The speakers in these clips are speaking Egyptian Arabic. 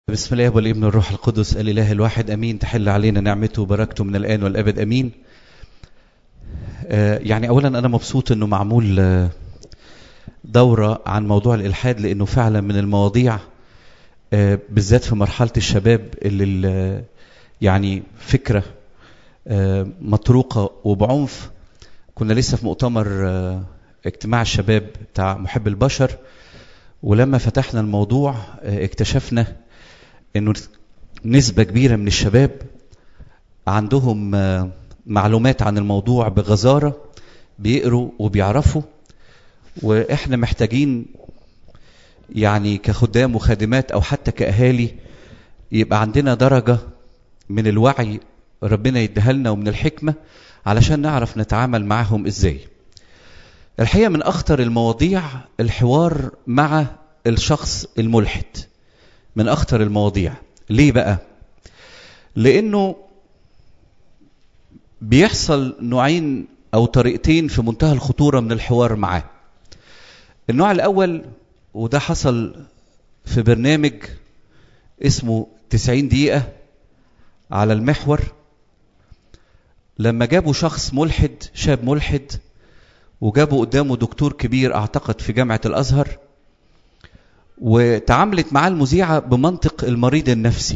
بسم الله والابن والروح القدس الاله الواحد امين تحل علينا نعمته وبركته من الان والابد امين آه يعني اولا انا مبسوط انه معمول آه دوره عن موضوع الالحاد لانه فعلا من المواضيع آه بالذات في مرحله الشباب اللي يعني فكره مطروقه وبعنف كنا لسه في مؤتمر اجتماع الشباب بتاع محب البشر ولما فتحنا الموضوع اكتشفنا انه نسبة كبيرة من الشباب عندهم معلومات عن الموضوع بغزارة بيقروا وبيعرفوا واحنا محتاجين يعني كخدام وخادمات او حتى كاهالي يبقى عندنا درجة من الوعي ربنا يديها لنا ومن الحكمة علشان نعرف نتعامل معهم ازاي الحقيقة من اخطر المواضيع الحوار مع الشخص الملحد من اخطر المواضيع ليه بقى لانه بيحصل نوعين او طريقتين في منتهى الخطوره من الحوار معاه النوع الاول وده حصل في برنامج اسمه 90 دقيقه على المحور لما جابوا شخص ملحد شاب ملحد وجابوا قدامه دكتور كبير اعتقد في جامعه الازهر وتعاملت معاه المذيعة بمنطق المريض النفسي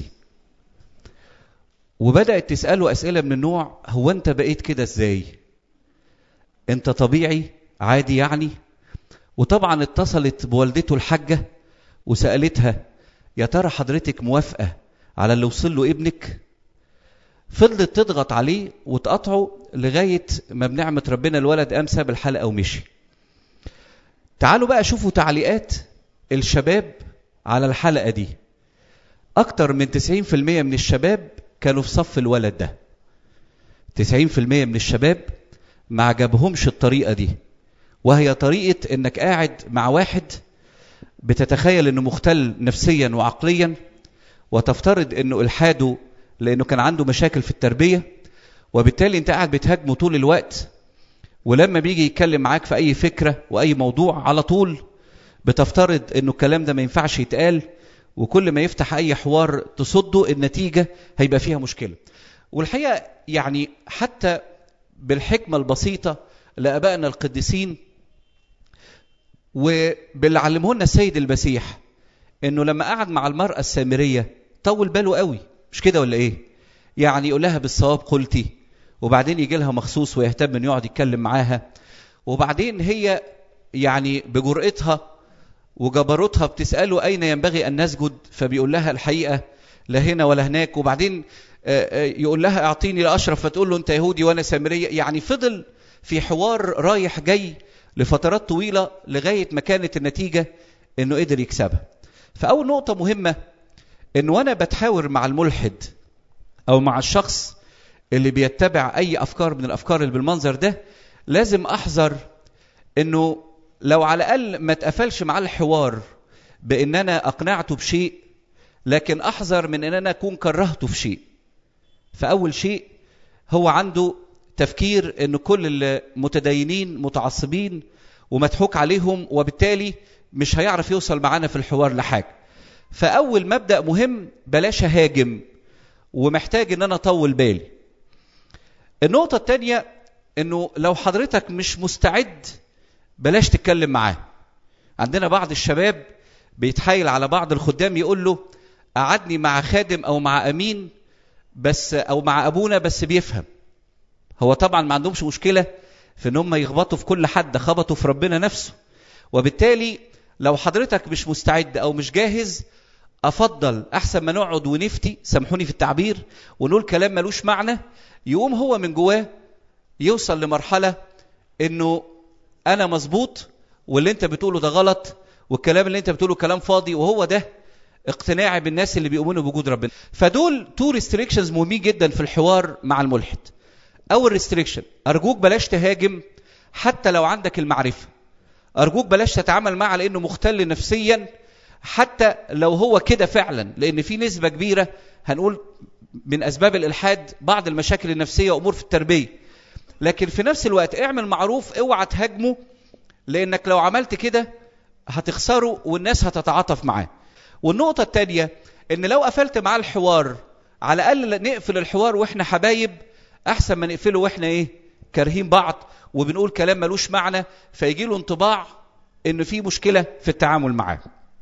وبدأت تسأله أسئلة من النوع هو أنت بقيت كده إزاي أنت طبيعي عادي يعني وطبعا اتصلت بوالدته الحاجة وسألتها يا ترى حضرتك موافقة على اللي وصل له ابنك فضلت تضغط عليه وتقطعه لغاية ما بنعمة ربنا الولد قام ساب الحلقة ومشي تعالوا بقى شوفوا تعليقات الشباب على الحلقة دي أكتر من 90% من الشباب كانوا في صف الولد ده 90% من الشباب ما عجبهمش الطريقة دي وهي طريقة انك قاعد مع واحد بتتخيل انه مختل نفسيا وعقليا وتفترض انه الحاده لانه كان عنده مشاكل في التربية وبالتالي انت قاعد بتهاجمه طول الوقت ولما بيجي يتكلم معاك في اي فكرة واي موضوع على طول بتفترض انه الكلام ده ما ينفعش يتقال وكل ما يفتح اي حوار تصده النتيجه هيبقى فيها مشكله والحقيقه يعني حتى بالحكمه البسيطه لابائنا القديسين وباللي علمه لنا السيد المسيح انه لما قعد مع المراه السامريه طول باله قوي مش كده ولا ايه يعني يقول لها بالصواب قلتي وبعدين يجي لها مخصوص ويهتم انه يقعد يتكلم معاها وبعدين هي يعني بجرأتها وجبروتها بتسأله أين ينبغي أن نسجد فبيقول لها الحقيقة لا هنا ولا هناك وبعدين يقول لها اعطيني لأشرف فتقول له أنت يهودي وأنا سامرية يعني فضل في حوار رايح جاي لفترات طويلة لغاية ما كانت النتيجة أنه قدر يكسبها فأول نقطة مهمة أنه وأنا بتحاور مع الملحد أو مع الشخص اللي بيتبع أي أفكار من الأفكار اللي بالمنظر ده لازم أحذر أنه لو على الأقل ما اتقفلش معاه الحوار بأن أنا أقنعته بشيء لكن أحذر من أن أنا أكون كرهته في شيء فأول شيء هو عنده تفكير أن كل المتدينين متعصبين ومضحوك عليهم وبالتالي مش هيعرف يوصل معانا في الحوار لحاجة فأول مبدأ مهم بلاش هاجم ومحتاج أن أنا أطول بالي النقطة الثانية أنه لو حضرتك مش مستعد بلاش تتكلم معاه عندنا بعض الشباب بيتحايل على بعض الخدام يقول له قعدني مع خادم او مع امين بس او مع ابونا بس بيفهم هو طبعا ما عندهمش مشكله في ان هم يخبطوا في كل حد خبطوا في ربنا نفسه وبالتالي لو حضرتك مش مستعد او مش جاهز افضل احسن ما نقعد ونفتي سامحوني في التعبير ونقول كلام ملوش معنى يقوم هو من جواه يوصل لمرحله انه انا مظبوط واللي انت بتقوله ده غلط والكلام اللي انت بتقوله كلام فاضي وهو ده اقتناعي بالناس اللي بيؤمنوا بوجود ربنا فدول تو ريستريكشنز مهمين جدا في الحوار مع الملحد اول ريستريكشن ارجوك بلاش تهاجم حتى لو عندك المعرفه ارجوك بلاش تتعامل معه لانه مختل نفسيا حتى لو هو كده فعلا لان في نسبه كبيره هنقول من اسباب الالحاد بعض المشاكل النفسيه وامور في التربيه لكن في نفس الوقت اعمل معروف اوعى تهاجمه لانك لو عملت كده هتخسره والناس هتتعاطف معاه والنقطة الثانية ان لو قفلت معاه الحوار على الاقل نقفل الحوار واحنا حبايب احسن ما نقفله واحنا ايه كارهين بعض وبنقول كلام ملوش معنى فيجي له انطباع ان في مشكله في التعامل معاه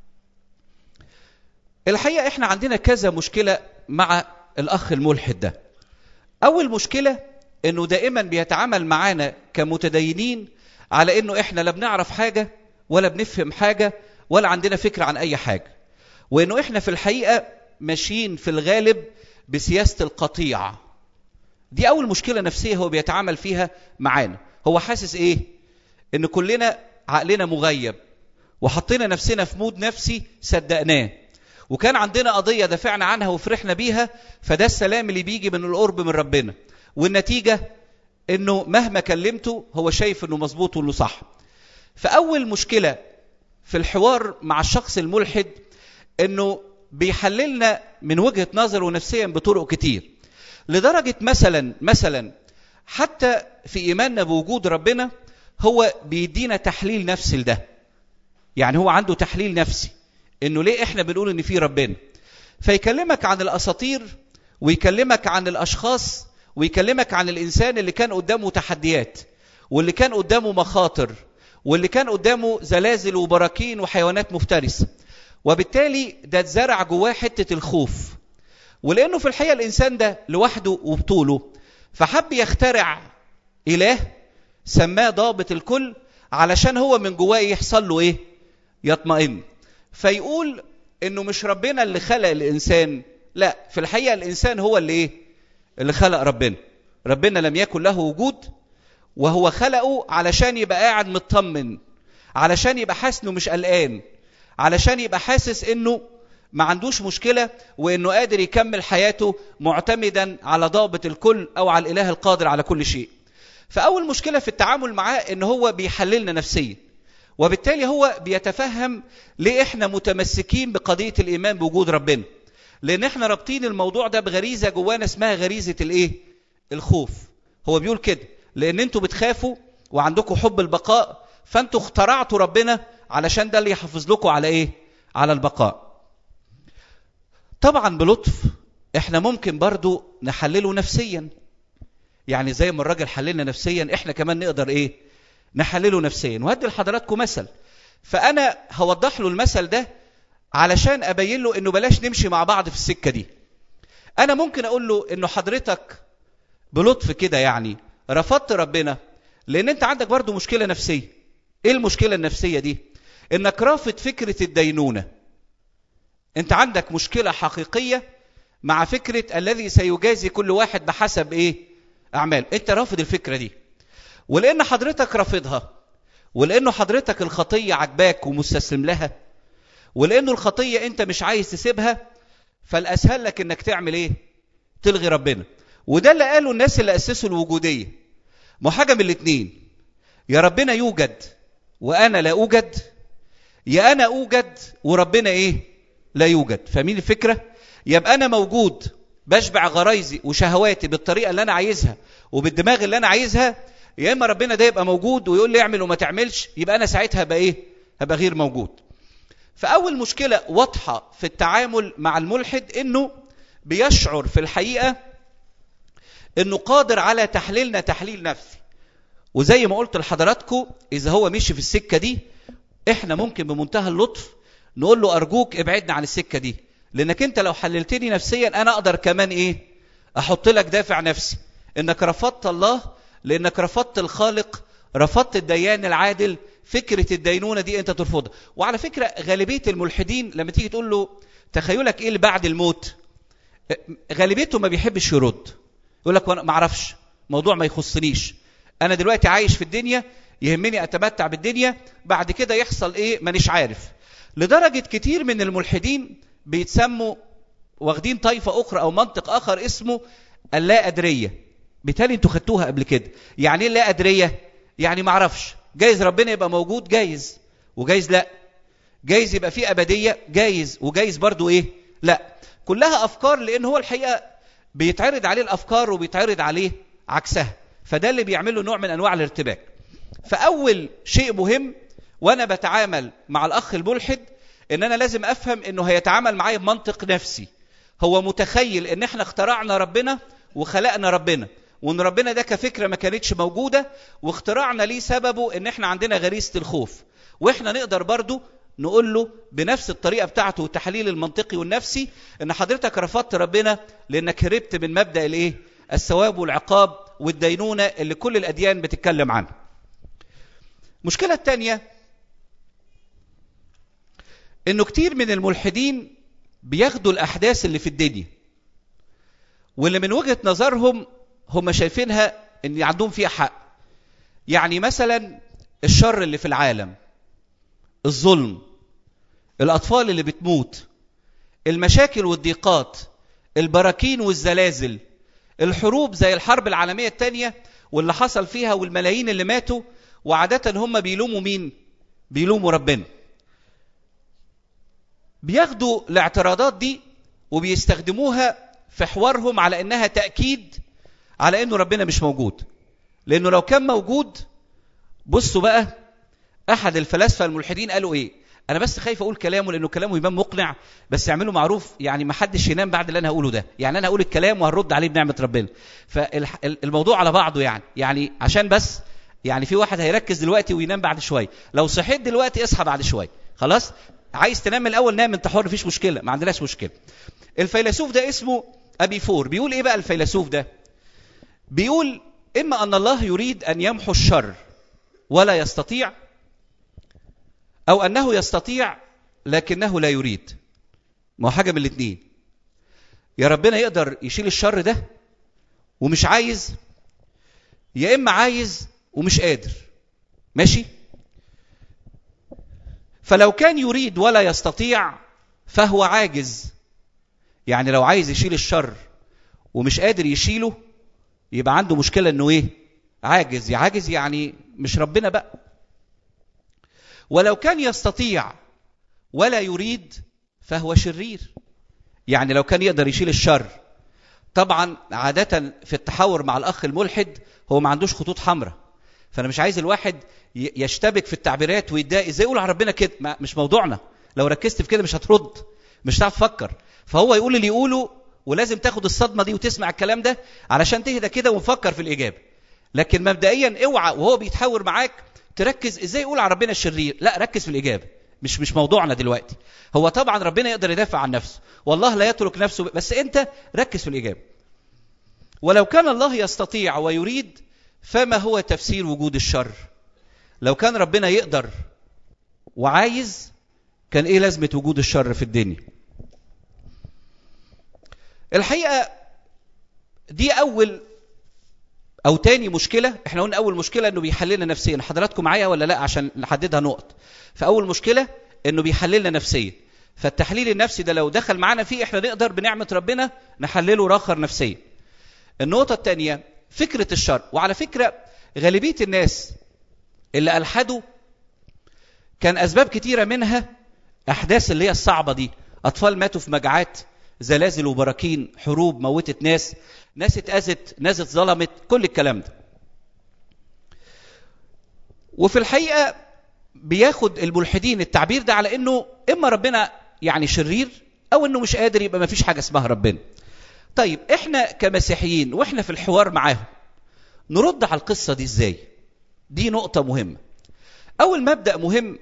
الحقيقه احنا عندنا كذا مشكله مع الاخ الملحد ده اول مشكله انه دائما بيتعامل معانا كمتدينين على انه احنا لا بنعرف حاجه ولا بنفهم حاجه ولا عندنا فكره عن اي حاجه وانه احنا في الحقيقه ماشيين في الغالب بسياسه القطيع دي اول مشكله نفسيه هو بيتعامل فيها معانا هو حاسس ايه ان كلنا عقلنا مغيب وحطينا نفسنا في مود نفسي صدقناه وكان عندنا قضية دافعنا عنها وفرحنا بيها فده السلام اللي بيجي من القرب من ربنا والنتيجة انه مهما كلمته هو شايف انه مظبوط وانه صح فاول مشكلة في الحوار مع الشخص الملحد انه بيحللنا من وجهة نظره نفسيا بطرق كتير لدرجة مثلا مثلا حتى في ايماننا بوجود ربنا هو بيدينا تحليل نفسي لده يعني هو عنده تحليل نفسي انه ليه احنا بنقول ان في ربنا فيكلمك عن الاساطير ويكلمك عن الاشخاص ويكلمك عن الانسان اللي كان قدامه تحديات واللي كان قدامه مخاطر واللي كان قدامه زلازل وبراكين وحيوانات مفترسه وبالتالي ده اتزرع جواه حته الخوف ولانه في الحقيقه الانسان ده لوحده وبطوله فحب يخترع اله سماه ضابط الكل علشان هو من جواه يحصل له ايه يطمئن فيقول انه مش ربنا اللي خلق الانسان لا في الحقيقه الانسان هو اللي ايه اللي خلق ربنا ربنا لم يكن له وجود وهو خلقه علشان يبقى قاعد مطمن علشان يبقى حاسس انه مش قلقان علشان يبقى حاسس انه ما عندوش مشكلة وانه قادر يكمل حياته معتمدا على ضابط الكل او على الاله القادر على كل شيء فاول مشكلة في التعامل معاه ان هو بيحللنا نفسيا وبالتالي هو بيتفهم ليه احنا متمسكين بقضية الايمان بوجود ربنا لان احنا رابطين الموضوع ده بغريزة جوانا اسمها غريزة الايه الخوف هو بيقول كده لان انتوا بتخافوا وعندكم حب البقاء فانتوا اخترعتوا ربنا علشان ده اللي يحافظ لكم على ايه على البقاء طبعا بلطف احنا ممكن برضو نحلله نفسيا يعني زي ما الراجل حللنا نفسيا احنا كمان نقدر ايه نحلله نفسيا وهدي لحضراتكم مثل فانا هوضح له المثل ده علشان ابين له انه بلاش نمشي مع بعض في السكه دي انا ممكن اقول له انه حضرتك بلطف كده يعني رفضت ربنا لان انت عندك برضو مشكله نفسيه ايه المشكله النفسيه دي انك رافض فكره الدينونه انت عندك مشكله حقيقيه مع فكره الذي سيجازي كل واحد بحسب ايه اعمال انت رافض الفكره دي ولان حضرتك رافضها ولانه حضرتك الخطيه عجباك ومستسلم لها ولانه الخطيه انت مش عايز تسيبها فالاسهل لك انك تعمل ايه تلغي ربنا وده اللي قاله الناس اللي اسسوا الوجوديه ما حاجه من الاثنين يا ربنا يوجد وانا لا اوجد يا انا اوجد وربنا ايه لا يوجد فاهمين الفكره يبقى انا موجود بشبع غرايزي وشهواتي بالطريقه اللي انا عايزها وبالدماغ اللي انا عايزها يا اما ربنا ده يبقى موجود ويقول لي اعمل وما تعملش يبقى انا ساعتها هبقى ايه هبقى غير موجود فاول مشكله واضحه في التعامل مع الملحد انه بيشعر في الحقيقه انه قادر على تحليلنا تحليل نفسي وزي ما قلت لحضراتكم اذا هو مشي في السكه دي احنا ممكن بمنتهى اللطف نقول له ارجوك ابعدنا عن السكه دي لانك انت لو حللتني نفسيا انا اقدر كمان ايه احط لك دافع نفسي انك رفضت الله لانك رفضت الخالق رفضت الديان العادل فكره الدينونه دي انت ترفضها وعلى فكره غالبيه الملحدين لما تيجي تقول له تخيلك ايه اللي بعد الموت غالبيته ما بيحبش يرد يقول لك ما اعرفش موضوع ما يخصنيش انا دلوقتي عايش في الدنيا يهمني اتمتع بالدنيا بعد كده يحصل ايه مانيش عارف لدرجه كتير من الملحدين بيتسموا واخدين طائفه اخرى او منطق اخر اسمه اللا ادريه بالتالي انتوا خدتوها قبل كده يعني ايه لا ادريه يعني ما اعرفش جايز ربنا يبقى موجود جايز وجايز لا جايز يبقى في ابديه جايز وجايز برضو ايه لا كلها افكار لان هو الحقيقه بيتعرض عليه الافكار وبيتعرض عليه عكسها فده اللي بيعمل له نوع من انواع الارتباك فاول شيء مهم وانا بتعامل مع الاخ الملحد ان انا لازم افهم انه هيتعامل معايا بمنطق نفسي هو متخيل ان احنا اخترعنا ربنا وخلقنا ربنا وان ربنا ده كفكره ما كانتش موجوده واختراعنا ليه سببه ان احنا عندنا غريزه الخوف واحنا نقدر برضو نقول له بنفس الطريقه بتاعته والتحليل المنطقي والنفسي ان حضرتك رفضت ربنا لانك هربت من مبدا الايه الثواب والعقاب والدينونه اللي كل الاديان بتتكلم عنها المشكله الثانيه انه كتير من الملحدين بياخدوا الاحداث اللي في الدنيا واللي من وجهه نظرهم هم شايفينها ان عندهم فيها حق يعني مثلا الشر اللي في العالم الظلم الاطفال اللي بتموت المشاكل والضيقات البراكين والزلازل الحروب زي الحرب العالميه الثانيه واللي حصل فيها والملايين اللي ماتوا وعاده هم بيلوموا مين بيلوموا ربنا بياخدوا الاعتراضات دي وبيستخدموها في حوارهم على انها تاكيد على انه ربنا مش موجود لانه لو كان موجود بصوا بقى احد الفلاسفه الملحدين قالوا ايه انا بس خايف اقول كلامه لانه كلامه يبان مقنع بس اعملوا معروف يعني ما حدش ينام بعد اللي انا هقوله ده يعني انا هقول الكلام وهنرد عليه بنعمه ربنا فالموضوع على بعضه يعني يعني عشان بس يعني في واحد هيركز دلوقتي وينام بعد شويه لو صحيت دلوقتي اصحى بعد شويه خلاص عايز تنام من الاول نام انت حر مفيش مشكله ما عندناش مشكله الفيلسوف ده اسمه ابي فور بيقول ايه بقى الفيلسوف ده بيقول اما ان الله يريد ان يمحو الشر ولا يستطيع او انه يستطيع لكنه لا يريد ما هو حاجه من الاثنين يا ربنا يقدر يشيل الشر ده ومش عايز يا اما عايز ومش قادر ماشي فلو كان يريد ولا يستطيع فهو عاجز يعني لو عايز يشيل الشر ومش قادر يشيله يبقى عنده مشكله انه ايه عاجز يا عاجز يعني مش ربنا بقى ولو كان يستطيع ولا يريد فهو شرير يعني لو كان يقدر يشيل الشر طبعا عادة في التحاور مع الأخ الملحد هو ما عندوش خطوط حمراء فأنا مش عايز الواحد يشتبك في التعبيرات ويتضايق ازاي يقول على ربنا كده ما مش موضوعنا لو ركزت في كده مش هترد مش هتعرف تفكر فهو يقول اللي يقوله ولازم تاخد الصدمة دي وتسمع الكلام ده علشان تهدى كده ونفكر في الإجابة لكن مبدئيا اوعى وهو بيتحاور معاك تركز ازاي يقول على ربنا الشرير لا ركز في الإجابة مش مش موضوعنا دلوقتي هو طبعا ربنا يقدر يدافع عن نفسه والله لا يترك نفسه بس انت ركز في الإجابة ولو كان الله يستطيع ويريد فما هو تفسير وجود الشر لو كان ربنا يقدر وعايز كان ايه لازمة وجود الشر في الدنيا الحقيقة دي أول أو تاني مشكلة احنا قلنا أول مشكلة إنه بيحللنا نفسيا حضراتكم معايا ولا لا عشان نحددها نقط فأول مشكلة إنه بيحللنا نفسيا فالتحليل النفسي ده لو دخل معانا فيه احنا نقدر بنعمة ربنا نحلله راخر نفسيا النقطة الثانية فكرة الشر وعلى فكرة غالبية الناس اللي ألحدوا كان أسباب كتيرة منها أحداث اللي هي الصعبة دي أطفال ماتوا في مجاعات زلازل وبراكين حروب موتت ناس ناس اتأذت ناس اتظلمت كل الكلام ده وفي الحقيقة بياخد الملحدين التعبير ده على انه اما ربنا يعني شرير او انه مش قادر يبقى ما فيش حاجة اسمها ربنا طيب احنا كمسيحيين واحنا في الحوار معاهم نرد على القصة دي ازاي دي نقطة مهمة اول مبدأ مهم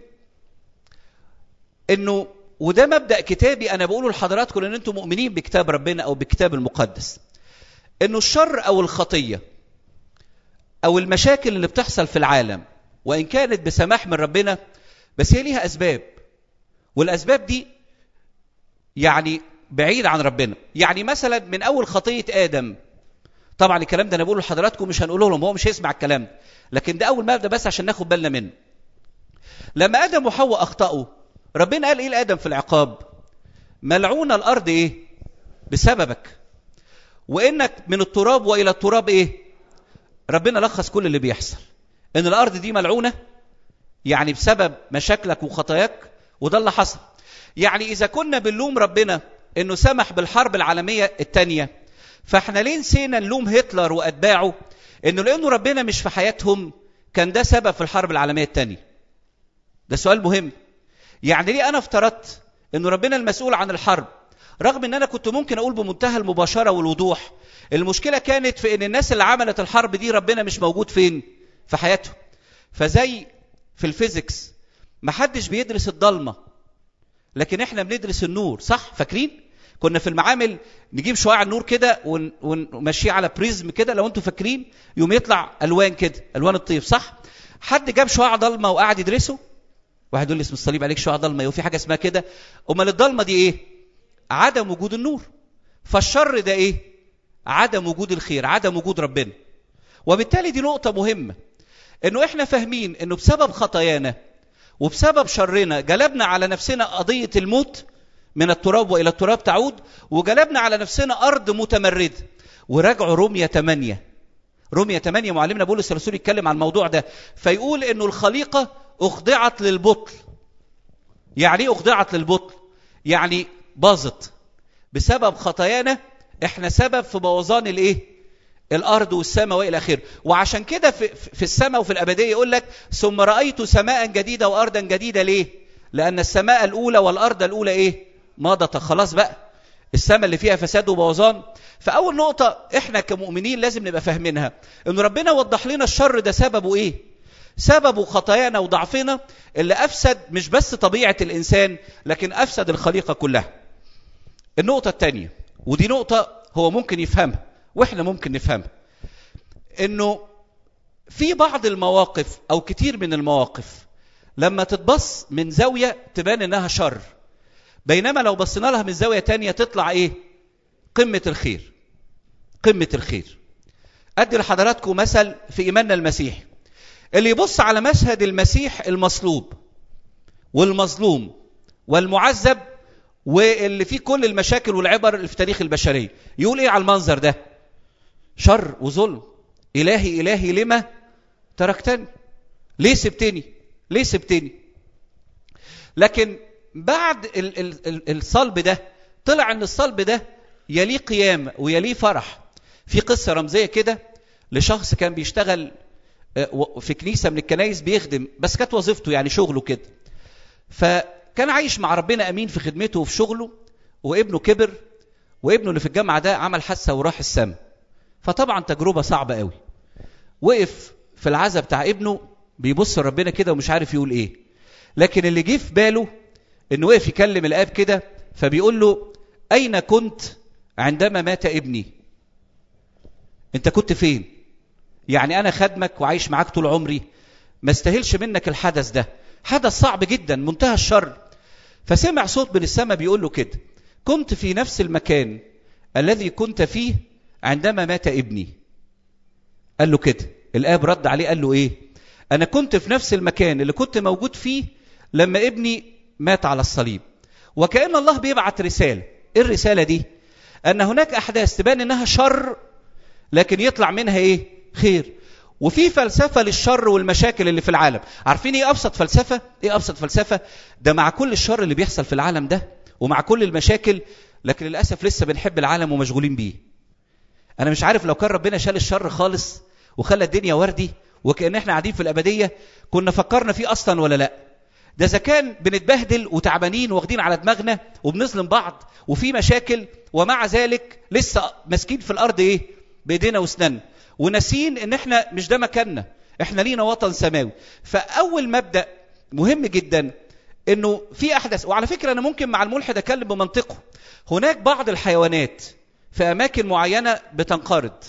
انه وده مبدأ كتابي أنا بقوله لحضراتكم لأن أنتم مؤمنين بكتاب ربنا أو بالكتاب المقدس إنه الشر أو الخطية أو المشاكل اللي بتحصل في العالم وإن كانت بسماح من ربنا بس هي ليها أسباب والأسباب دي يعني بعيد عن ربنا يعني مثلا من أول خطية آدم طبعا الكلام ده أنا بقوله لحضراتكم مش هنقوله لهم هو مش هيسمع الكلام ده لكن ده أول مبدأ بس عشان ناخد بالنا منه لما آدم وحواء أخطأوا ربنا قال ايه لادم في العقاب ملعون الارض ايه بسببك وانك من التراب والى التراب ايه ربنا لخص كل اللي بيحصل ان الارض دي ملعونه يعني بسبب مشاكلك وخطاياك وده اللي حصل يعني اذا كنا بنلوم ربنا انه سمح بالحرب العالميه الثانيه فاحنا ليه نسينا نلوم هتلر واتباعه انه لانه ربنا مش في حياتهم كان ده سبب في الحرب العالميه الثانيه ده سؤال مهم يعني ليه انا افترضت انه ربنا المسؤول عن الحرب رغم ان انا كنت ممكن اقول بمنتهى المباشره والوضوح المشكله كانت في ان الناس اللي عملت الحرب دي ربنا مش موجود فين في حياتهم فزي في الفيزيكس محدش بيدرس الضلمه لكن احنا بندرس النور صح فاكرين كنا في المعامل نجيب شعاع النور كده ون- ونمشيه على بريزم كده لو انتوا فاكرين يوم يطلع الوان كده الوان الطيف صح حد جاب شعاع ضلمه وقعد يدرسه واحد يقول لي اسم الصليب عليك شعاع ضلمه وفي حاجه اسمها كده امال الضلمه دي ايه عدم وجود النور فالشر ده ايه عدم وجود الخير عدم وجود ربنا وبالتالي دي نقطه مهمه انه احنا فاهمين انه بسبب خطايانا وبسبب شرنا جلبنا على نفسنا قضيه الموت من التراب والى التراب تعود وجلبنا على نفسنا ارض متمرده وراجعوا رومية 8 رومية 8 معلمنا بولس الرسول يتكلم عن الموضوع ده فيقول انه الخليقه اخضعت للبطل يعني ايه اخضعت للبطل يعني باظت بسبب خطايانا احنا سبب في بوظان الايه الارض والسماء والى اخره وعشان كده في, في السماء وفي الابديه يقول لك ثم رايت سماء جديده وارضا جديده ليه لان السماء الاولى والارض الاولى ايه مضت خلاص بقى السماء اللي فيها فساد وبوظان فاول نقطه احنا كمؤمنين لازم نبقى فاهمينها ان ربنا وضح لنا الشر ده سببه ايه سببه خطايانا وضعفنا اللي افسد مش بس طبيعه الانسان لكن افسد الخليقه كلها النقطه الثانيه ودي نقطه هو ممكن يفهمها واحنا ممكن نفهمها انه في بعض المواقف او كتير من المواقف لما تتبص من زاويه تبان انها شر بينما لو بصينا لها من زاويه تانية تطلع ايه قمه الخير قمه الخير ادي لحضراتكم مثل في ايماننا المسيحي اللي يبص على مشهد المسيح المصلوب والمظلوم والمعذب واللي فيه كل المشاكل والعبر اللي في تاريخ البشريه يقول ايه على المنظر ده شر وظلم الهي الهي لما تركتني ليه سبتني ليه سبتني لكن بعد ال ال ال الصلب ده طلع ان الصلب ده يليه قيام ويليه فرح في قصه رمزيه كده لشخص كان بيشتغل في كنيسه من الكنايس بيخدم بس كانت وظيفته يعني شغله كده فكان عايش مع ربنا امين في خدمته وفي شغله وابنه كبر وابنه اللي في الجامعه ده عمل حادثه وراح السما فطبعا تجربه صعبه قوي وقف في العزا بتاع ابنه بيبص لربنا كده ومش عارف يقول ايه لكن اللي جه في باله انه وقف يكلم الاب كده فبيقول له اين كنت عندما مات ابني انت كنت فين يعني انا خدمك وعايش معاك طول عمري ما استاهلش منك الحدث ده حدث صعب جدا منتهى الشر فسمع صوت من السماء بيقول له كده كنت في نفس المكان الذي كنت فيه عندما مات ابني قال له كده الاب رد عليه قال له ايه انا كنت في نفس المكان اللي كنت موجود فيه لما ابني مات على الصليب وكأن الله بيبعت رسالة ايه الرسالة دي ان هناك احداث تبان انها شر لكن يطلع منها ايه خير وفي فلسفة للشر والمشاكل اللي في العالم عارفين ايه ابسط فلسفة ايه ابسط فلسفة ده مع كل الشر اللي بيحصل في العالم ده ومع كل المشاكل لكن للاسف لسه بنحب العالم ومشغولين بيه انا مش عارف لو كان ربنا شال الشر خالص وخلى الدنيا وردي وكأن احنا قاعدين في الابدية كنا فكرنا فيه اصلا ولا لا ده اذا كان بنتبهدل وتعبانين واخدين على دماغنا وبنظلم بعض وفي مشاكل ومع ذلك لسه ماسكين في الارض ايه بايدينا واسناننا وناسين ان احنا مش ده مكاننا احنا لينا وطن سماوي فاول مبدا مهم جدا انه في احداث وعلى فكره انا ممكن مع الملحد اتكلم بمنطقه هناك بعض الحيوانات في اماكن معينه بتنقرض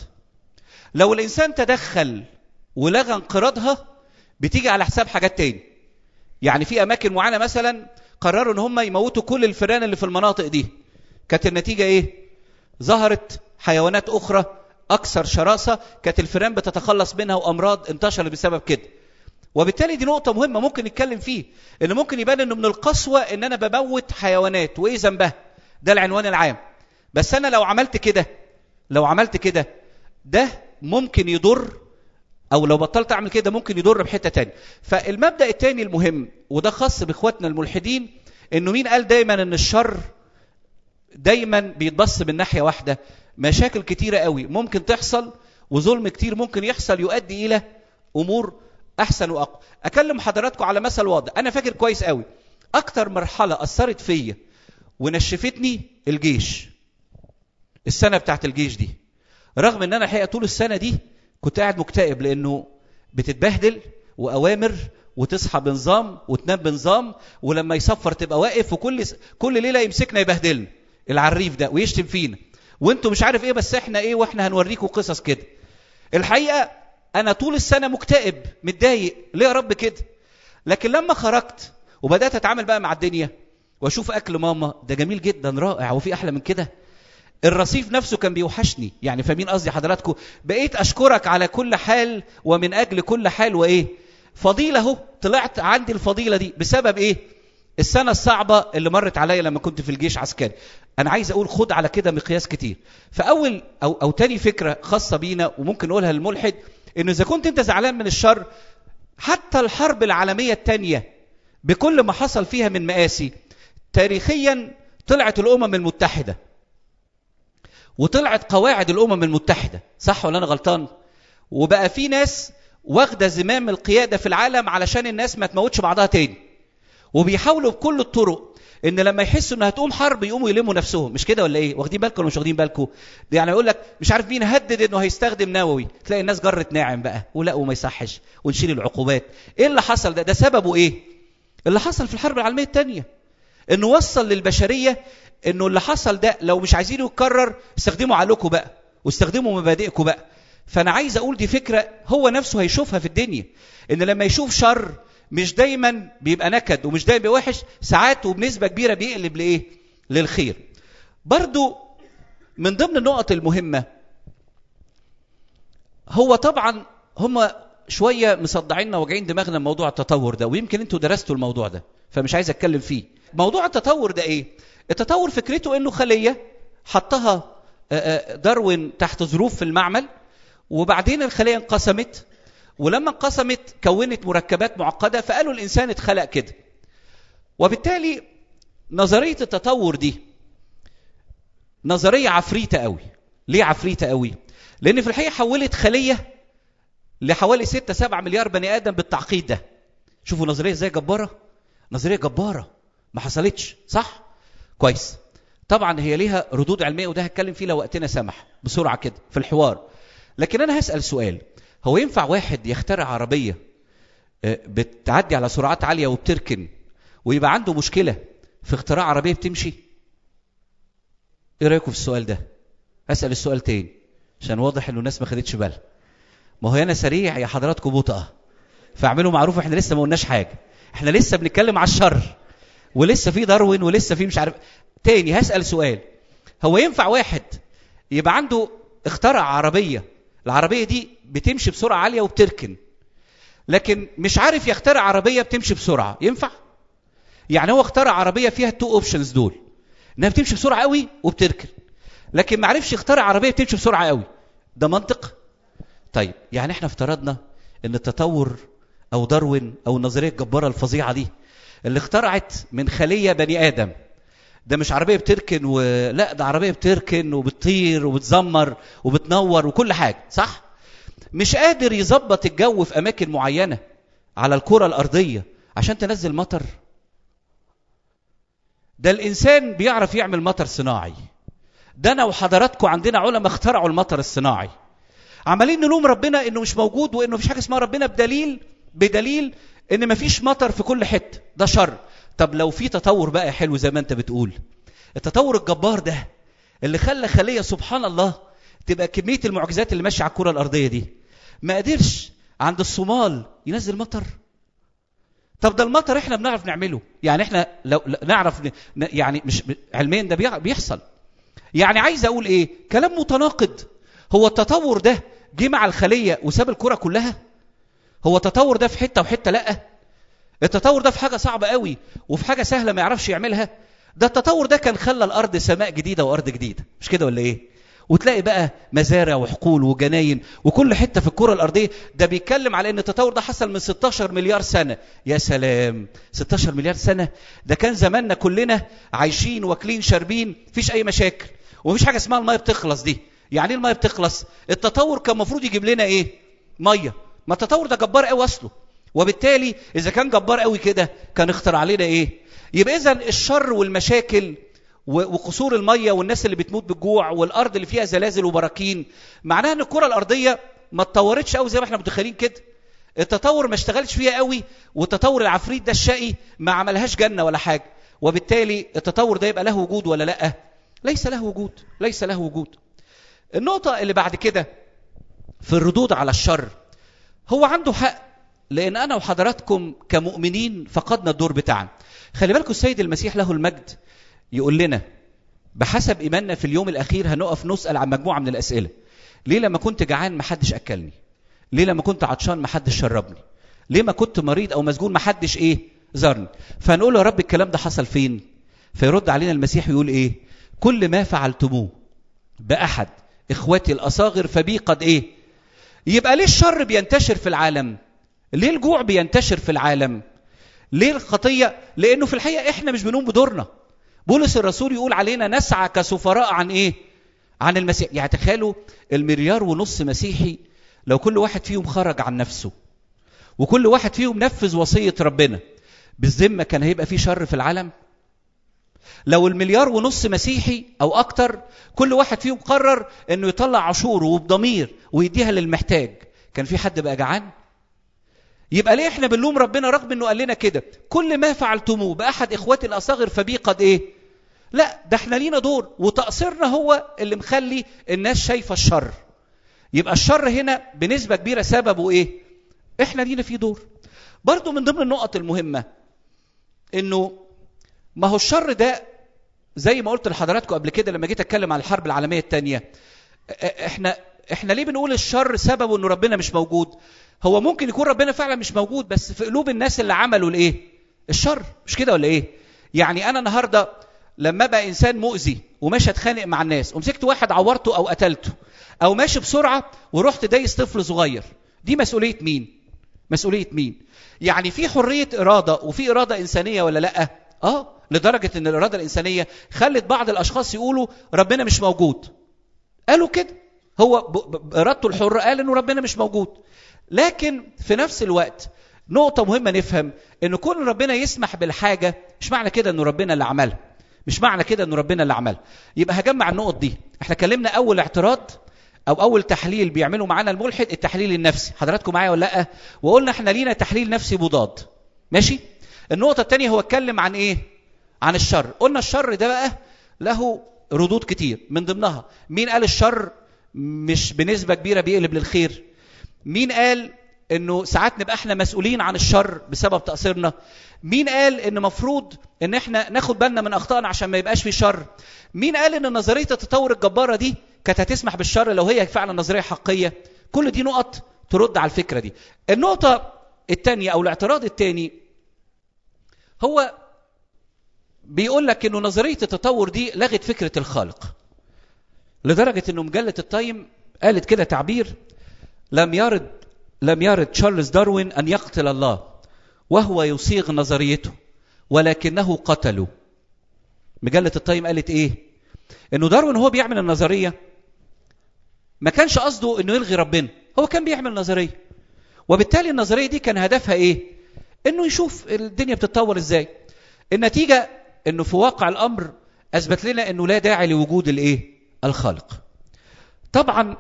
لو الانسان تدخل ولغى انقراضها بتيجي على حساب حاجات تاني يعني في اماكن معينه مثلا قرروا ان هم يموتوا كل الفئران اللي في المناطق دي كانت النتيجه ايه ظهرت حيوانات اخرى اكثر شراسه كانت الفئران بتتخلص منها وامراض انتشرت بسبب كده وبالتالي دي نقطه مهمه ممكن نتكلم فيه ان ممكن يبان انه من القسوه ان انا بموت حيوانات وايه ذنبها ده العنوان العام بس انا لو عملت كده لو عملت كده ده ممكن يضر او لو بطلت اعمل كده ممكن يضر بحته تانية فالمبدا التاني المهم وده خاص باخواتنا الملحدين انه مين قال دايما ان الشر دايما بيتبص من ناحيه واحده مشاكل كتيره قوي ممكن تحصل وظلم كتير ممكن يحصل يؤدي الى امور احسن واقوى اكلم حضراتكم على مثل واضح انا فاكر كويس قوي اكتر مرحله اثرت فيا ونشفتني الجيش السنه بتاعت الجيش دي رغم ان انا الحقيقه طول السنه دي كنت قاعد مكتئب لانه بتتبهدل واوامر وتصحى بنظام وتنام بنظام ولما يصفر تبقى واقف وكل كل ليله يمسكنا يبهدلنا العريف ده ويشتم فينا وانتوا مش عارف ايه بس احنا ايه واحنا هنوريكم قصص كده الحقيقه انا طول السنه مكتئب متضايق ليه يا رب كده لكن لما خرجت وبدات اتعامل بقى مع الدنيا واشوف اكل ماما ده جميل جدا رائع وفي احلى من كده الرصيف نفسه كان بيوحشني يعني فاهمين قصدي حضراتكم بقيت اشكرك على كل حال ومن اجل كل حال وايه فضيله اهو طلعت عندي الفضيله دي بسبب ايه السنه الصعبه اللي مرت عليا لما كنت في الجيش عسكري انا عايز اقول خد على كده مقياس كتير فاول او او تاني فكره خاصه بينا وممكن نقولها للملحد انه اذا كنت انت زعلان من الشر حتى الحرب العالميه الثانيه بكل ما حصل فيها من مآسي تاريخيا طلعت الامم المتحده وطلعت قواعد الامم المتحده صح ولا انا غلطان وبقى في ناس واخده زمام القياده في العالم علشان الناس ما تموتش بعضها تاني وبيحاولوا بكل الطرق ان لما يحسوا انها هتقوم حرب يقوموا يلموا نفسهم مش كده ولا ايه واخدين بالكم ولا مش واخدين بالكم يعني يقول لك مش عارف مين هدد انه هيستخدم نووي تلاقي الناس جرت ناعم بقى ولا وما يصحش ونشيل العقوبات ايه اللي حصل ده ده سببه ايه اللي حصل في الحرب العالميه الثانيه انه وصل للبشريه انه اللي حصل ده لو مش عايزينه يتكرر استخدموا عقلكم بقى واستخدموا مبادئكم بقى فانا عايز اقول دي فكره هو نفسه هيشوفها في الدنيا ان لما يشوف شر مش دايما بيبقى نكد ومش دايما بيبقى وحش ساعات وبنسبه كبيره بيقلب لايه للخير برضو من ضمن النقط المهمه هو طبعا هم شويه مصدعيننا واجعين دماغنا موضوع التطور ده ويمكن انتوا درستوا الموضوع ده فمش عايز اتكلم فيه موضوع التطور ده ايه التطور فكرته انه خليه حطها داروين تحت ظروف في المعمل وبعدين الخليه انقسمت ولما انقسمت كونت مركبات معقده فقالوا الانسان اتخلق كده وبالتالي نظريه التطور دي نظريه عفريته قوي ليه عفريته قوي لان في الحقيقه حولت خليه لحوالي 6 7 مليار بني ادم بالتعقيد ده شوفوا نظريه ازاي جباره نظريه جباره ما حصلتش صح كويس طبعا هي ليها ردود علميه وده هتكلم فيه لو وقتنا سمح بسرعه كده في الحوار لكن انا هسال سؤال هو ينفع واحد يخترع عربيه بتعدي على سرعات عاليه وبتركن ويبقى عنده مشكله في اختراع عربيه بتمشي ايه رايكم في السؤال ده اسال السؤال تاني عشان واضح انه الناس ما خدتش بالها ما هو انا سريع يا حضراتكم بطأة فاعملوا معروف احنا لسه ما قلناش حاجه احنا لسه بنتكلم على الشر ولسه في داروين ولسه في مش عارف تاني هسال سؤال هو ينفع واحد يبقى عنده اخترع عربيه العربيه دي بتمشي بسرعه عاليه وبتركن لكن مش عارف يخترع عربيه بتمشي بسرعه ينفع يعني هو اخترع عربيه فيها التو اوبشنز دول انها بتمشي بسرعه قوي وبتركن لكن ما عرفش يخترع عربيه بتمشي بسرعه قوي ده منطق طيب يعني احنا افترضنا ان التطور او داروين او النظريه الجباره الفظيعه دي اللي اخترعت من خليه بني ادم ده مش عربيه بتركن و... لا ده عربيه بتركن وبتطير وبتزمر وبتنور وكل حاجه صح مش قادر يظبط الجو في اماكن معينه على الكره الارضيه عشان تنزل مطر ده الانسان بيعرف يعمل مطر صناعي ده انا وحضراتكم عندنا علماء اخترعوا المطر الصناعي عمالين نلوم ربنا انه مش موجود وانه مفيش حاجه اسمها ربنا بدليل بدليل ان مفيش مطر في كل حته ده شر طب لو في تطور بقى حلو زي ما انت بتقول التطور الجبار ده اللي خلى خليه سبحان الله تبقى كميه المعجزات اللي ماشيه على الكره الارضيه دي ما قدرش عند الصومال ينزل مطر طب ده المطر احنا بنعرف نعمله يعني احنا لو نعرف ن... يعني مش علميا ده بيحصل يعني عايز اقول ايه كلام متناقض هو التطور ده جه مع الخليه وساب الكره كلها هو التطور ده في حته وحته لا التطور ده في حاجه صعبه قوي وفي حاجه سهله ما يعرفش يعملها ده التطور ده كان خلى الارض سماء جديده وارض جديده مش كده ولا ايه وتلاقي بقى مزارع وحقول وجناين وكل حته في الكره الارضيه ده بيتكلم على ان التطور ده حصل من 16 مليار سنه يا سلام 16 مليار سنه ده كان زماننا كلنا عايشين واكلين شاربين مفيش اي مشاكل ومفيش حاجه اسمها الميه بتخلص دي يعني ايه الميه بتخلص التطور كان المفروض يجيب لنا ايه ميه ما التطور ده جبار قوي اصله وبالتالي اذا كان جبار قوي كده كان اخترع لنا ايه يبقى اذا الشر والمشاكل وقصور الميه والناس اللي بتموت بالجوع والارض اللي فيها زلازل وبراكين معناها ان الكره الارضيه ما اتطورتش قوي زي ما احنا متخيلين كده التطور ما اشتغلش فيها قوي والتطور العفريت ده الشقي ما عملهاش جنه ولا حاجه وبالتالي التطور ده يبقى له وجود ولا لا ليس له وجود ليس له وجود النقطه اللي بعد كده في الردود على الشر هو عنده حق لان انا وحضراتكم كمؤمنين فقدنا الدور بتاعنا خلي بالكم السيد المسيح له المجد يقول لنا بحسب ايماننا في اليوم الاخير هنقف نسال عن مجموعه من الاسئله ليه لما كنت جعان ما حدش اكلني ليه لما كنت عطشان ما حدش شربني ليه ما كنت مريض او مسجون ما حدش ايه زارني فنقول له يا رب الكلام ده حصل فين فيرد علينا المسيح يقول ايه كل ما فعلتموه باحد اخواتي الاصاغر فبي قد ايه يبقى ليه الشر بينتشر في العالم ليه الجوع بينتشر في العالم ليه الخطيه لانه في الحقيقه احنا مش بنقوم بدورنا بولس الرسول يقول علينا نسعى كسفراء عن ايه عن المسيح يعني تخيلوا المليار ونص مسيحي لو كل واحد فيهم خرج عن نفسه وكل واحد فيهم نفذ وصية ربنا بالذمة كان هيبقى في شر في العالم لو المليار ونص مسيحي أو أكتر كل واحد فيهم قرر أنه يطلع عشوره وبضمير ويديها للمحتاج كان في حد بقى جعان يبقى ليه احنا بنلوم ربنا رغم انه قال لنا كده كل ما فعلتموه باحد اخواتي الاصاغر فبي قد ايه لا ده احنا لينا دور وتقصيرنا هو اللي مخلي الناس شايفه الشر يبقى الشر هنا بنسبه كبيره سببه ايه احنا لينا فيه دور برضو من ضمن النقط المهمه انه ما هو الشر ده زي ما قلت لحضراتكم قبل كده لما جيت اتكلم عن الحرب العالميه الثانيه احنا احنا ليه بنقول الشر سببه انه ربنا مش موجود هو ممكن يكون ربنا فعلا مش موجود بس في قلوب الناس اللي عملوا الايه الشر مش كده ولا ايه يعني انا النهارده لما ابقى انسان مؤذي وماشي اتخانق مع الناس ومسكت واحد عورته او قتلته او ماشي بسرعه ورحت دايس طفل صغير دي مسؤوليه مين مسؤوليه مين يعني في حريه اراده وفي اراده انسانيه ولا لا اه لدرجه ان الاراده الانسانيه خلت بعض الاشخاص يقولوا ربنا مش موجود قالوا كده هو بارادته الحره قال انه ربنا مش موجود لكن في نفس الوقت نقطة مهمة نفهم إن كون ربنا يسمح بالحاجة مش معنى كده إنه ربنا اللي عملها. مش معنى كده إنه ربنا اللي عملها. يبقى هجمع النقط دي. إحنا اتكلمنا أول اعتراض أو أول تحليل بيعمله معانا الملحد التحليل النفسي. حضراتكم معايا ولا لأ؟ وقلنا إحنا لينا تحليل نفسي مضاد. ماشي؟ النقطة الثانية هو اتكلم عن إيه؟ عن الشر. قلنا الشر ده بقى له ردود كتير من ضمنها مين قال الشر مش بنسبة كبيرة بيقلب للخير؟ مين قال انه ساعات نبقى احنا مسؤولين عن الشر بسبب تقصيرنا مين قال ان مفروض ان احنا ناخد بالنا من اخطائنا عشان ما يبقاش في شر مين قال ان نظريه التطور الجباره دي كانت هتسمح بالشر لو هي فعلا نظريه حقيقيه كل دي نقط ترد على الفكره دي النقطه الثانيه او الاعتراض الثاني هو بيقول لك انه نظريه التطور دي لغت فكره الخالق لدرجه انه مجله التايم قالت كده تعبير لم يرد لم يرد تشارلز داروين أن يقتل الله وهو يصيغ نظريته ولكنه قتله مجلة التايم قالت إيه إنه داروين هو بيعمل النظرية ما كانش قصده إنه يلغي ربنا هو كان بيعمل نظرية وبالتالي النظرية دي كان هدفها إيه إنه يشوف الدنيا بتتطور إزاي النتيجة إنه في واقع الأمر أثبت لنا إنه لا داعي لوجود الإيه الخالق طبعا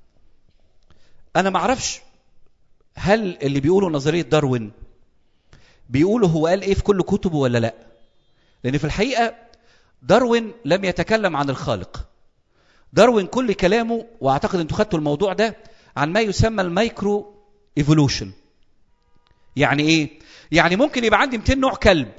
انا ما اعرفش هل اللي بيقولوا نظريه داروين بيقولوا هو قال ايه في كل كتبه ولا لا لان في الحقيقه داروين لم يتكلم عن الخالق داروين كل كلامه واعتقد انتوا خدتوا الموضوع ده عن ما يسمى المايكرو ايفولوشن يعني ايه يعني ممكن يبقى عندي 200 نوع كلب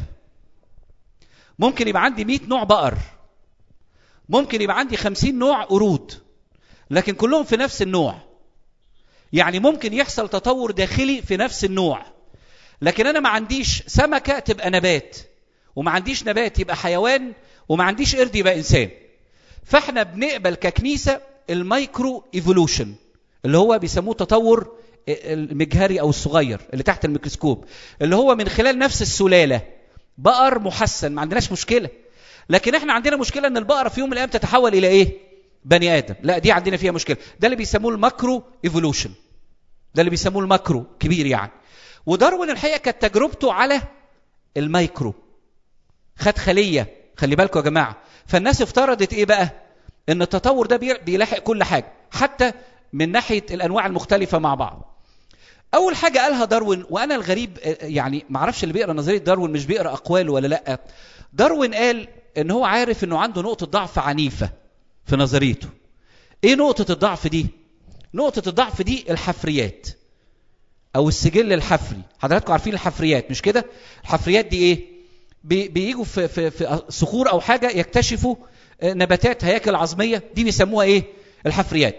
ممكن يبقى عندي 100 نوع بقر ممكن يبقى عندي 50 نوع قرود لكن كلهم في نفس النوع يعني ممكن يحصل تطور داخلي في نفس النوع لكن انا ما عنديش سمكه تبقى نبات وما عنديش نبات يبقى حيوان وما عنديش قرد يبقى انسان فاحنا بنقبل ككنيسه المايكرو ايفولوشن اللي هو بيسموه تطور المجهري او الصغير اللي تحت الميكروسكوب اللي هو من خلال نفس السلاله بقر محسن ما عندناش مشكله لكن احنا عندنا مشكله ان البقره في يوم من الايام تتحول الى ايه بني ادم لا دي عندنا فيها مشكله ده اللي بيسموه الماكرو ايفولوشن ده اللي بيسموه الماكرو كبير يعني وداروين الحقيقه كانت تجربته على المايكرو خد خليه خلي بالكم يا جماعه فالناس افترضت ايه بقى ان التطور ده بيلاحق كل حاجه حتى من ناحيه الانواع المختلفه مع بعض اول حاجه قالها داروين وانا الغريب يعني ما اعرفش اللي بيقرا نظريه داروين مش بيقرا اقواله ولا لا داروين قال ان هو عارف انه عنده نقطه ضعف عنيفه في نظريته ايه نقطه الضعف دي نقطه الضعف دي الحفريات او السجل الحفري حضراتكم عارفين الحفريات مش كده الحفريات دي ايه بي بيجوا في, في, في صخور او حاجه يكتشفوا نباتات هياكل عظميه دي بيسموها ايه الحفريات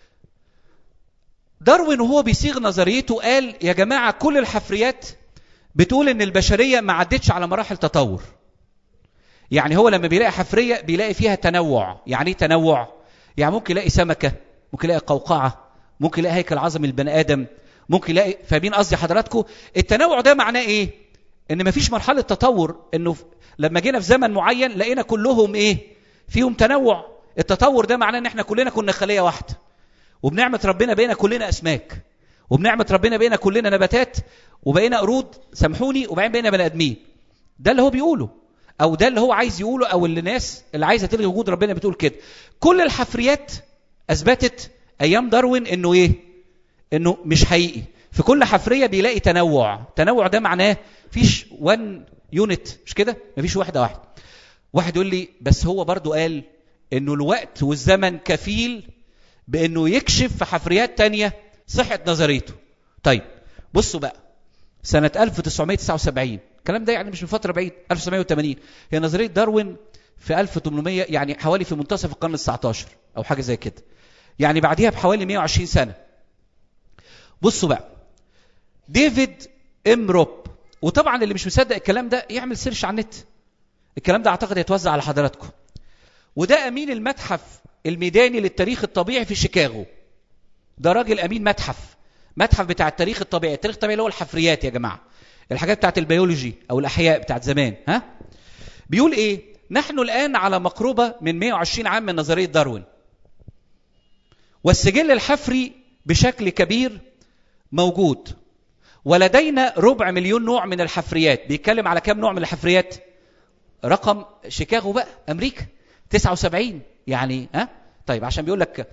داروين وهو بيصيغ نظريته قال يا جماعه كل الحفريات بتقول ان البشريه ما عدتش على مراحل تطور يعني هو لما بيلاقي حفريه بيلاقي فيها تنوع يعني ايه تنوع يعني ممكن يلاقي سمكه ممكن يلاقي قوقعه ممكن يلاقي هيكل عظمي البني ادم ممكن يلاقي فاهمين قصدي حضراتكم التنوع ده معناه ايه ان مفيش مرحله تطور انه لما جينا في زمن معين لقينا كلهم ايه فيهم تنوع التطور ده معناه ان احنا كلنا كنا خليه واحده وبنعمه ربنا بقينا كلنا اسماك وبنعمه ربنا بقينا كلنا نباتات وبقينا قرود سامحوني وبعدين بقينا بني ادمين ده اللي هو بيقوله او ده اللي هو عايز يقوله او اللي الناس اللي عايزه تلغي وجود ربنا بتقول كده كل الحفريات اثبتت ايام داروين انه ايه انه مش حقيقي في كل حفريه بيلاقي تنوع تنوع ده معناه فيش وان يونت مش كده مفيش واحده واحده واحد يقول لي بس هو برضو قال انه الوقت والزمن كفيل بانه يكشف في حفريات تانية صحة نظريته طيب بصوا بقى سنة 1979 الكلام ده يعني مش من فترة بعيد 1980 هي نظرية داروين في 1800 يعني حوالي في منتصف القرن ال 19 او حاجة زي كده يعني بعديها بحوالي 120 سنة بصوا بقى ديفيد ام روب وطبعا اللي مش مصدق الكلام ده يعمل سيرش على النت الكلام ده اعتقد يتوزع على حضراتكم وده امين المتحف الميداني للتاريخ الطبيعي في شيكاغو ده راجل امين متحف متحف بتاع التاريخ الطبيعي التاريخ الطبيعي اللي هو الحفريات يا جماعه الحاجات بتاعت البيولوجي او الاحياء بتاعت زمان ها بيقول ايه نحن الان على مقربه من 120 عام من نظريه داروين والسجل الحفري بشكل كبير موجود ولدينا ربع مليون نوع من الحفريات بيتكلم على كام نوع من الحفريات رقم شيكاغو بقى امريكا 79 يعني ها طيب عشان بيقول لك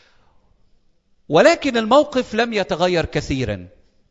ولكن الموقف لم يتغير كثيرا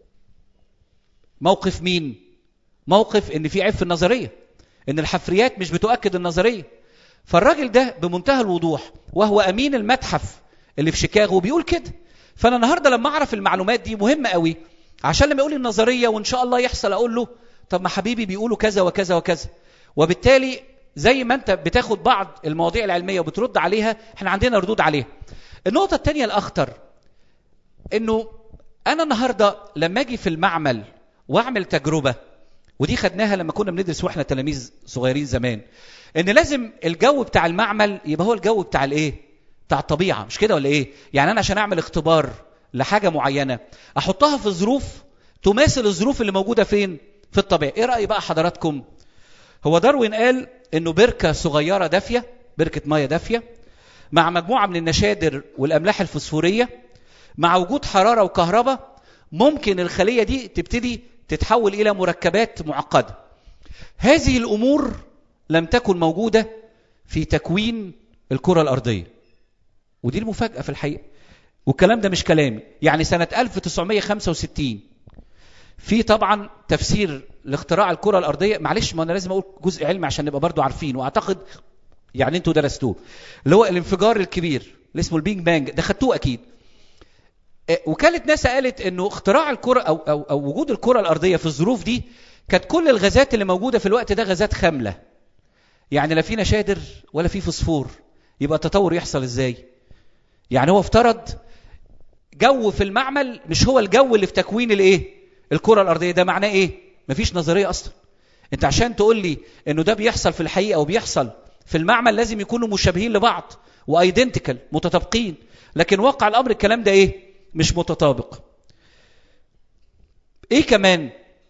موقف مين موقف ان في عيب في النظريه ان الحفريات مش بتؤكد النظريه فالراجل ده بمنتهى الوضوح وهو امين المتحف اللي في شيكاغو بيقول كده فانا النهارده لما اعرف المعلومات دي مهمه قوي عشان لما يقول النظريه وان شاء الله يحصل اقول له طب ما حبيبي بيقولوا كذا وكذا وكذا وبالتالي زي ما انت بتاخد بعض المواضيع العلميه وبترد عليها احنا عندنا ردود عليها النقطه الثانيه الاخطر انه انا النهارده لما اجي في المعمل واعمل تجربه ودي خدناها لما كنا بندرس واحنا تلاميذ صغيرين زمان ان لازم الجو بتاع المعمل يبقى هو الجو بتاع الايه بتاع الطبيعه مش كده ولا ايه يعني انا عشان اعمل اختبار لحاجه معينه احطها في ظروف تماثل الظروف اللي موجوده فين في الطبيعه ايه راي بقى حضراتكم هو داروين قال انه بركه صغيره دافيه بركه ميه دافيه مع مجموعه من النشادر والاملاح الفسفوريه مع وجود حراره وكهرباء ممكن الخليه دي تبتدي تتحول الى مركبات معقده هذه الامور لم تكن موجوده في تكوين الكره الارضيه ودي المفاجاه في الحقيقه والكلام ده مش كلامي يعني سنه 1965 في طبعا تفسير لاختراع الكره الارضيه معلش ما انا لازم اقول جزء علمي عشان نبقى برضو عارفين واعتقد يعني انتوا درستوه اللي هو الانفجار الكبير اللي اسمه البينج بانج ده خدتوه اكيد وكاله ناسا قالت انه اختراع الكره أو, او او وجود الكره الارضيه في الظروف دي كانت كل الغازات اللي موجوده في الوقت ده غازات خامله يعني لا في نشادر ولا في فوسفور يبقى التطور يحصل ازاي يعني هو افترض جو في المعمل مش هو الجو اللي في تكوين الايه الكره الارضيه ده معناه ايه مفيش نظريه اصلا انت عشان تقول لي انه ده بيحصل في الحقيقه وبيحصل في المعمل لازم يكونوا مشابهين لبعض وايدنتيكال متطابقين لكن واقع الامر الكلام ده ايه مش متطابق ايه كمان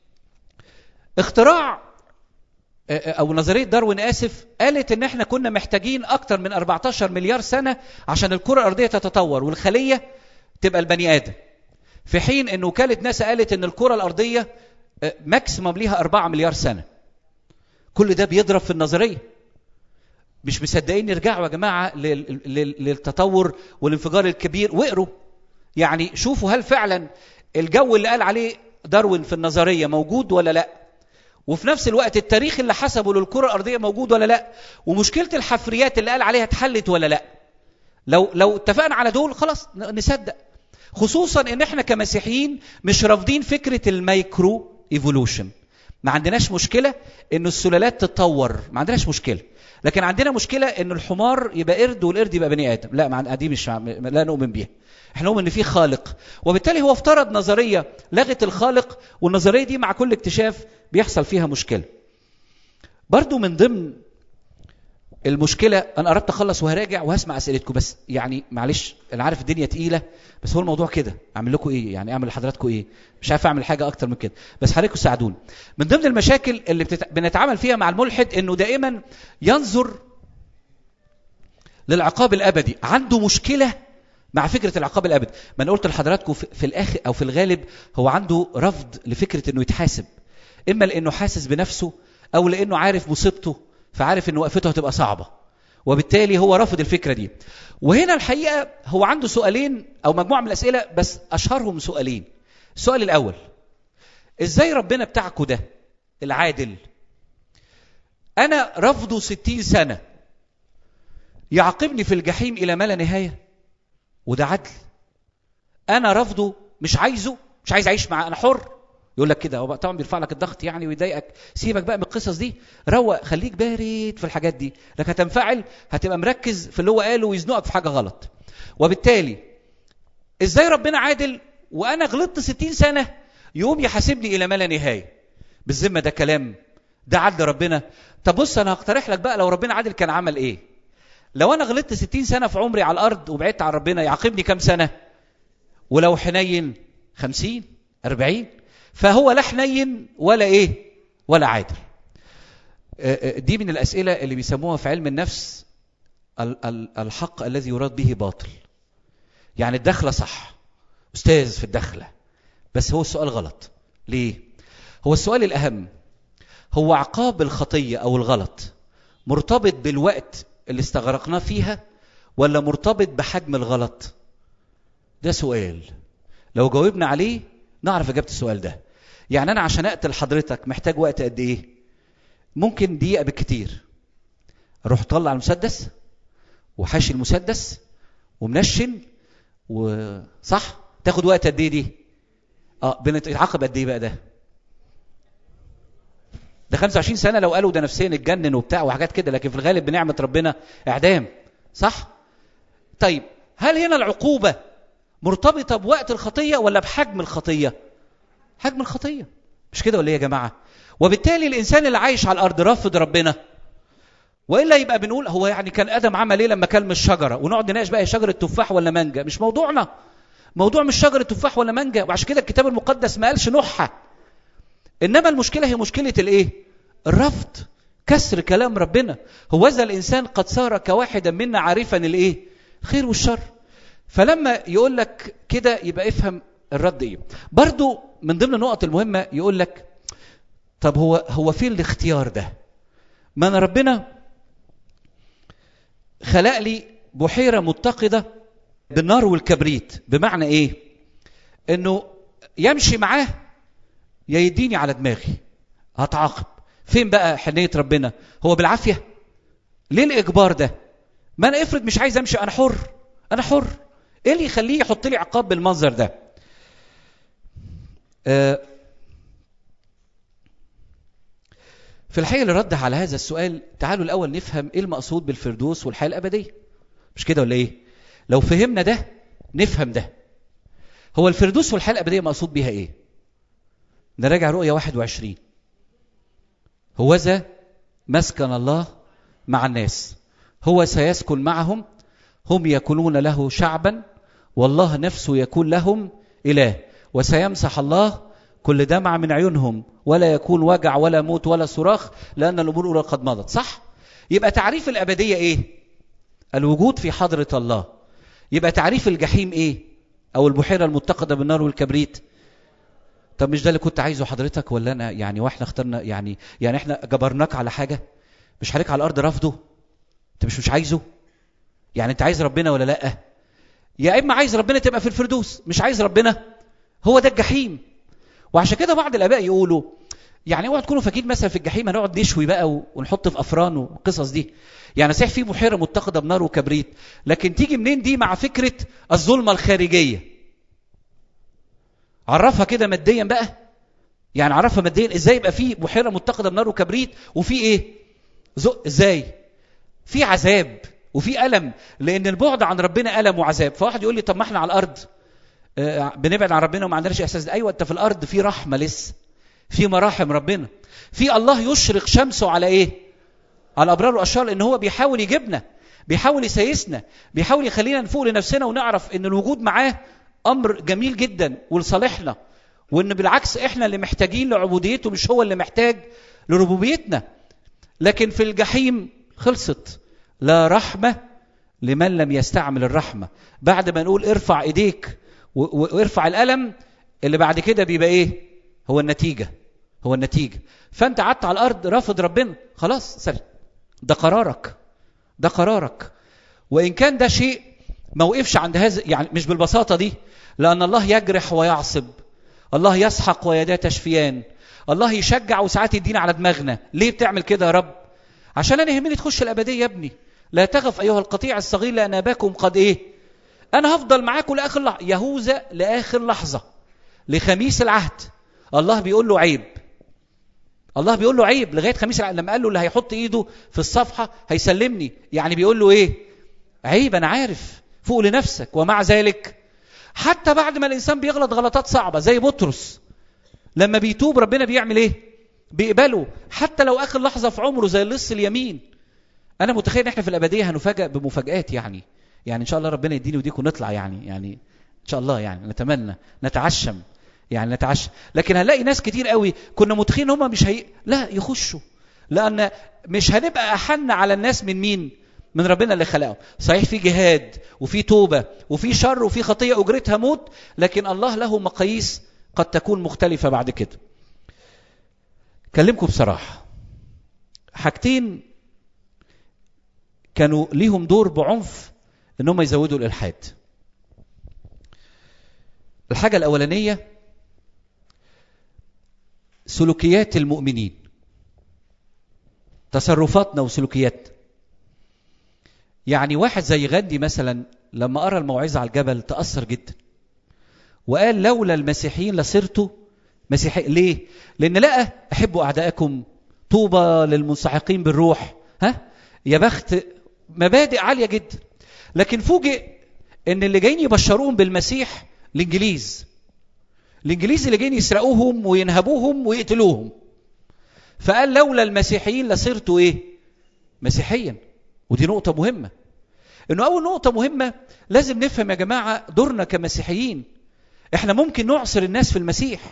اختراع او نظريه داروين اسف قالت ان احنا كنا محتاجين اكتر من 14 مليار سنه عشان الكره الارضيه تتطور والخليه تبقى البني ادم في حين ان وكاله ناسا قالت ان الكره الارضيه ماكسيمم ليها 4 مليار سنه كل ده بيضرب في النظريه مش مصدقين يرجعوا يا جماعه للتطور والانفجار الكبير واقروا يعني شوفوا هل فعلا الجو اللي قال عليه داروين في النظريه موجود ولا لا وفي نفس الوقت التاريخ اللي حسبه للكره الارضيه موجود ولا لا ومشكله الحفريات اللي قال عليها اتحلت ولا لا لو لو اتفقنا على دول خلاص نصدق خصوصا ان احنا كمسيحيين مش رافضين فكره المايكرو ايفولوشن ما عندناش مشكله ان السلالات تتطور ما عندناش مشكله لكن عندنا مشكله ان الحمار يبقى قرد والقرد يبقى بني ادم لا ما دي مش لا نؤمن بيها احنا نؤمن ان في خالق وبالتالي هو افترض نظريه لغت الخالق والنظريه دي مع كل اكتشاف بيحصل فيها مشكله برضو من ضمن المشكله انا قربت اخلص وهراجع وهسمع اسئلتكم بس يعني معلش انا عارف الدنيا تقيله بس هو الموضوع كده اعمل لكم ايه يعني اعمل لحضراتكم ايه مش عارف اعمل حاجه اكتر من كده بس حضراتكم ساعدوني من ضمن المشاكل اللي بتت... بنتعامل فيها مع الملحد انه دائما ينظر للعقاب الابدي عنده مشكله مع فكره العقاب الابدي ما انا قلت لحضراتكم في, في الاخر او في الغالب هو عنده رفض لفكره انه يتحاسب اما لانه حاسس بنفسه او لانه عارف مصيبته فعارف ان وقفته هتبقى صعبه وبالتالي هو رافض الفكره دي وهنا الحقيقه هو عنده سؤالين او مجموعه من الاسئله بس اشهرهم سؤالين السؤال الاول ازاي ربنا بتاعكوا ده العادل انا رفضه ستين سنه يعاقبني في الجحيم الى ما لا نهايه وده عدل انا رفضه مش عايزه مش عايز اعيش معاه انا حر يقول لك كده هو طبعا بيرفع لك الضغط يعني ويضايقك سيبك بقى من القصص دي روق خليك بارد في الحاجات دي لك هتنفعل هتبقى مركز في اللي هو قاله ويزنقك في حاجه غلط وبالتالي ازاي ربنا عادل وانا غلطت 60 سنه يقوم يحاسبني الى ما لا نهايه بالذمه ده كلام ده عدل ربنا طب بص انا هقترح لك بقى لو ربنا عادل كان عمل ايه لو انا غلطت 60 سنه في عمري على الارض وبعدت عن ربنا يعاقبني كام سنه ولو حنين 50 40 فهو لا حنين ولا ايه ولا عادل دي من الاسئله اللي بيسموها في علم النفس الحق الذي يراد به باطل يعني الدخله صح استاذ في الدخله بس هو السؤال غلط ليه هو السؤال الاهم هو عقاب الخطيه او الغلط مرتبط بالوقت اللي استغرقناه فيها ولا مرتبط بحجم الغلط ده سؤال لو جاوبنا عليه نعرف اجابه السؤال ده يعني انا عشان اقتل حضرتك محتاج وقت قد ايه ممكن دقيقه بالكتير اروح طلع المسدس وحاشي المسدس ومنشن وصح تاخد وقت قد ايه دي اه بنتعاقب قد ايه بقى ده ده 25 سنه لو قالوا ده نفسيا اتجنن وبتاع وحاجات كده لكن في الغالب بنعمه ربنا اعدام صح طيب هل هنا العقوبه مرتبطه بوقت الخطيه ولا بحجم الخطيه حجم الخطيه مش كده ولا ايه يا جماعه وبالتالي الانسان اللي عايش على الارض رافض ربنا والا يبقى بنقول هو يعني كان ادم عمل ايه لما كل من الشجره ونقعد نناقش بقى شجره تفاح ولا مانجا مش موضوعنا موضوع مش شجره تفاح ولا مانجا وعشان كده الكتاب المقدس ما قالش نوحها انما المشكله هي مشكله الايه الرفض كسر كلام ربنا هو ذا الانسان قد صار كواحدا منا عارفا الايه الخير والشر فلما يقول لك كده يبقى افهم الرد ايه برضو من ضمن النقط المهمه يقول لك طب هو هو فين الاختيار ده ما انا ربنا خلق لي بحيره متقده بالنار والكبريت بمعنى ايه انه يمشي معاه يا يديني على دماغي هتعاقب فين بقى حنيه ربنا هو بالعافيه ليه الاجبار ده ما انا افرض مش عايز امشي انا حر انا حر ايه اللي يخليه يحط لي عقاب بالمنظر ده آه في الحقيقه اللي رد على هذا السؤال تعالوا الاول نفهم ايه المقصود بالفردوس والحياه الابديه مش كده ولا ايه لو فهمنا ده نفهم ده هو الفردوس والحياه الابديه مقصود بيها ايه نراجع رؤيا 21 هوذا مسكن الله مع الناس هو سيسكن معهم هم يكونون له شعبا والله نفسه يكون لهم اله وسيمسح الله كل دمع من عيونهم ولا يكون وجع ولا موت ولا صراخ لان الامور الاولى قد مضت صح يبقى تعريف الابديه ايه الوجود في حضره الله يبقى تعريف الجحيم ايه او البحيره المتقده بالنار والكبريت طب مش ده اللي كنت عايزه حضرتك ولا انا يعني واحنا اخترنا يعني يعني احنا جبرناك على حاجه مش عليك على الارض رفضه انت مش مش عايزه يعني انت عايز ربنا ولا لا يا اما عايز ربنا تبقى في الفردوس مش عايز ربنا هو ده الجحيم وعشان كده بعض الاباء يقولوا يعني اوعوا تكونوا فاكرين مثلا في الجحيم هنقعد نشوي بقى ونحط في افران والقصص دي يعني صحيح في بحيره متقده بنار وكبريت لكن تيجي منين دي مع فكره الظلمه الخارجيه عرفها كده ماديا بقى يعني عرفها ماديا ازاي يبقى في بحيره متقده بنار وكبريت وفي ايه زق ازاي في عذاب وفي الم لان البعد عن ربنا الم وعذاب فواحد يقول لي طب ما احنا على الارض آه بنبعد عن ربنا وما عندناش احساس ده ايوه انت في الارض في رحمه لسه في مراحم ربنا في الله يشرق شمسه على ايه على الابرار والاشرار لان هو بيحاول يجيبنا بيحاول يسيسنا بيحاول يخلينا نفوق لنفسنا ونعرف ان الوجود معاه امر جميل جدا ولصالحنا وان بالعكس احنا اللي محتاجين لعبوديته مش هو اللي محتاج لربوبيتنا لكن في الجحيم خلصت لا رحمه لمن لم يستعمل الرحمه بعد ما نقول ارفع ايديك وارفع الالم اللي بعد كده بيبقى ايه هو النتيجه هو النتيجه فانت قعدت على الارض رافض ربنا خلاص سلم ده قرارك ده قرارك وان كان ده شيء ما وقفش عند هذا يعني مش بالبساطه دي لان الله يجرح ويعصب الله يسحق ويداه تشفيان الله يشجع وساعات يدينا على دماغنا ليه بتعمل كده يا رب عشان انا يهمني تخش الابديه يا ابني لا تخف ايها القطيع الصغير لان اباكم قد ايه انا هفضل معاكم لاخر لحظه يهوذا لاخر لحظه لخميس العهد الله بيقول له عيب الله بيقول له عيب لغايه خميس العهد لما قال له اللي هيحط ايده في الصفحه هيسلمني يعني بيقول له ايه عيب انا عارف فوق لنفسك ومع ذلك حتى بعد ما الانسان بيغلط غلطات صعبه زي بطرس لما بيتوب ربنا بيعمل ايه بيقبله حتى لو اخر لحظه في عمره زي اللص اليمين انا متخيل ان احنا في الابديه هنفاجئ بمفاجات يعني يعني ان شاء الله ربنا يديني وديك ونطلع يعني يعني ان شاء الله يعني نتمنى نتعشم يعني نتعشى لكن هنلاقي ناس كتير قوي كنا متخيلين هم مش هي لا يخشوا لان مش هنبقى احن على الناس من مين من ربنا اللي خلقهم صحيح في جهاد وفي توبه وفي شر وفي خطيه اجرتها موت لكن الله له مقاييس قد تكون مختلفه بعد كده كلمكم بصراحه حاجتين كانوا ليهم دور بعنف ان هم يزودوا الالحاد الحاجه الاولانيه سلوكيات المؤمنين تصرفاتنا وسلوكياتنا يعني واحد زي غاندي مثلا لما قرا الموعظه على الجبل تاثر جدا وقال لولا المسيحيين لصرت مسيحي ليه لان لقى احبوا اعدائكم طوبى للمنسحقين بالروح ها يا بخت مبادئ عاليه جدا لكن فوجئ ان اللي جايين يبشروهم بالمسيح الانجليز الانجليز اللي جايين يسرقوهم وينهبوهم ويقتلوهم فقال لولا المسيحيين لصرت ايه مسيحيا ودي نقطة مهمة انه اول نقطة مهمة لازم نفهم يا جماعة دورنا كمسيحيين احنا ممكن نعصر الناس في المسيح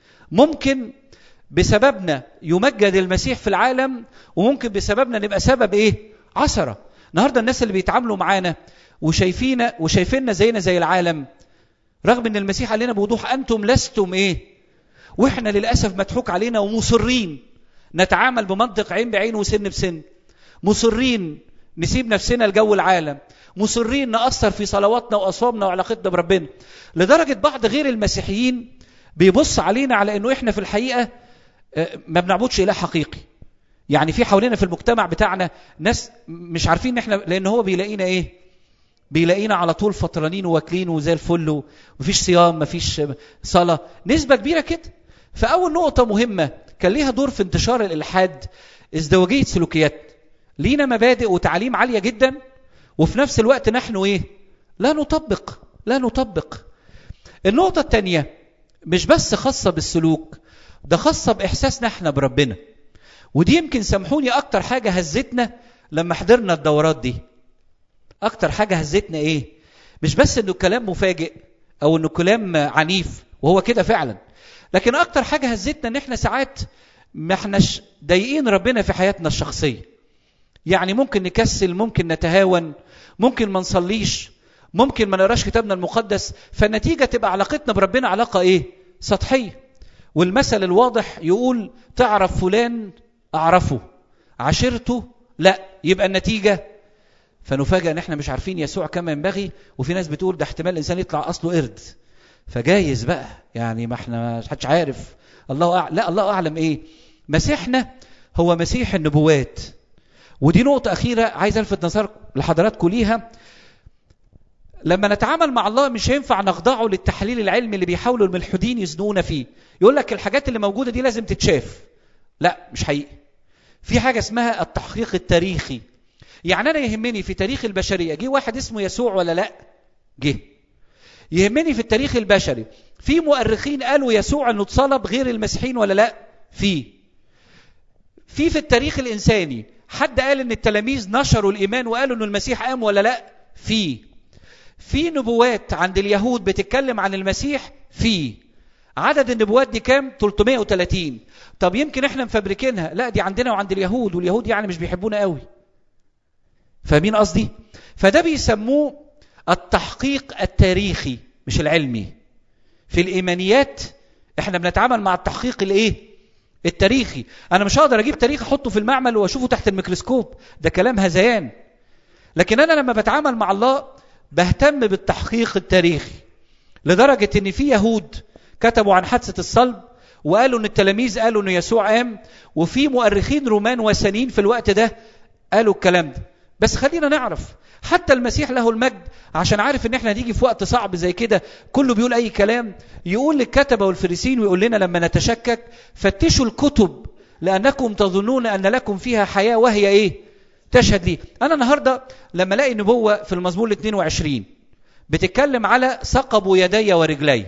ممكن بسببنا يمجد المسيح في العالم وممكن بسببنا نبقى سبب ايه عثرة النهارده الناس اللي بيتعاملوا معانا وشايفينا وشايفيننا زينا زي العالم رغم ان المسيح قال لنا بوضوح انتم لستم ايه واحنا للاسف مضحوك علينا ومصرين نتعامل بمنطق عين بعين وسن بسن مصرين نسيب نفسنا لجو العالم مصرين نأثر في صلواتنا وأصوامنا وعلاقتنا بربنا لدرجة بعض غير المسيحيين بيبص علينا على انه احنا في الحقيقة ما بنعبدش اله حقيقي يعني في حوالينا في المجتمع بتاعنا ناس مش عارفين ان احنا لان هو بيلاقينا ايه بيلاقينا على طول فطرانين وواكلين وزي الفل ومفيش صيام مفيش صلاة نسبة كبيرة كده فأول نقطة مهمة كان ليها دور في انتشار الإلحاد ازدواجية سلوكيات لينا مبادئ وتعليم عالية جدا وفي نفس الوقت نحن ايه لا نطبق لا نطبق النقطة الثانية مش بس خاصة بالسلوك ده خاصة بإحساسنا احنا بربنا ودي يمكن سامحوني أكتر حاجة هزتنا لما حضرنا الدورات دي أكتر حاجة هزتنا إيه مش بس إنه كلام مفاجئ أو إنه كلام عنيف وهو كده فعلا لكن أكتر حاجة هزتنا إن إحنا ساعات ما احناش ضايقين ربنا في حياتنا الشخصية يعني ممكن نكسل ممكن نتهاون ممكن ما نصليش ممكن ما نقراش كتابنا المقدس فالنتيجة تبقى علاقتنا بربنا علاقة ايه سطحية والمثل الواضح يقول تعرف فلان اعرفه عشرته لا يبقى النتيجة فنفاجأ ان احنا مش عارفين يسوع كما ينبغي وفي ناس بتقول ده احتمال الانسان يطلع اصله قرد فجايز بقى يعني ما احنا مش حدش عارف الله أعلم لا الله اعلم ايه مسيحنا هو مسيح النبوات ودي نقطة أخيرة عايز ألفت نظر لحضراتكم ليها لما نتعامل مع الله مش هينفع نخضعه للتحليل العلمي اللي بيحاولوا الملحدين يزنونا فيه يقول لك الحاجات اللي موجودة دي لازم تتشاف لا مش حقيقي في حاجة اسمها التحقيق التاريخي يعني أنا يهمني في تاريخ البشرية جه واحد اسمه يسوع ولا لا جه يهمني في التاريخ البشري في مؤرخين قالوا يسوع انه اتصلب غير المسيحيين ولا لا في في في التاريخ الانساني حد قال ان التلاميذ نشروا الايمان وقالوا ان المسيح قام ولا لا في في نبوات عند اليهود بتتكلم عن المسيح في عدد النبوات دي كام 330 طب يمكن احنا مفبركينها لا دي عندنا وعند اليهود واليهود يعني مش بيحبونا قوي فاهمين قصدي فده بيسموه التحقيق التاريخي مش العلمي في الايمانيات احنا بنتعامل مع التحقيق الايه التاريخي انا مش هقدر اجيب تاريخ احطه في المعمل واشوفه تحت الميكروسكوب ده كلام هذيان لكن انا لما بتعامل مع الله بهتم بالتحقيق التاريخي لدرجة ان في يهود كتبوا عن حادثة الصلب وقالوا ان التلاميذ قالوا ان يسوع قام وفي مؤرخين رومان وثنيين في الوقت ده قالوا الكلام ده بس خلينا نعرف حتى المسيح له المجد عشان عارف ان احنا هنيجي في وقت صعب زي كده كله بيقول اي كلام يقول للكتبه والفريسين ويقول لنا لما نتشكك فتشوا الكتب لانكم تظنون ان لكم فيها حياه وهي ايه تشهد لي انا النهارده لما الاقي نبوه في المزمور 22 بتتكلم على ثقبوا يدي ورجلي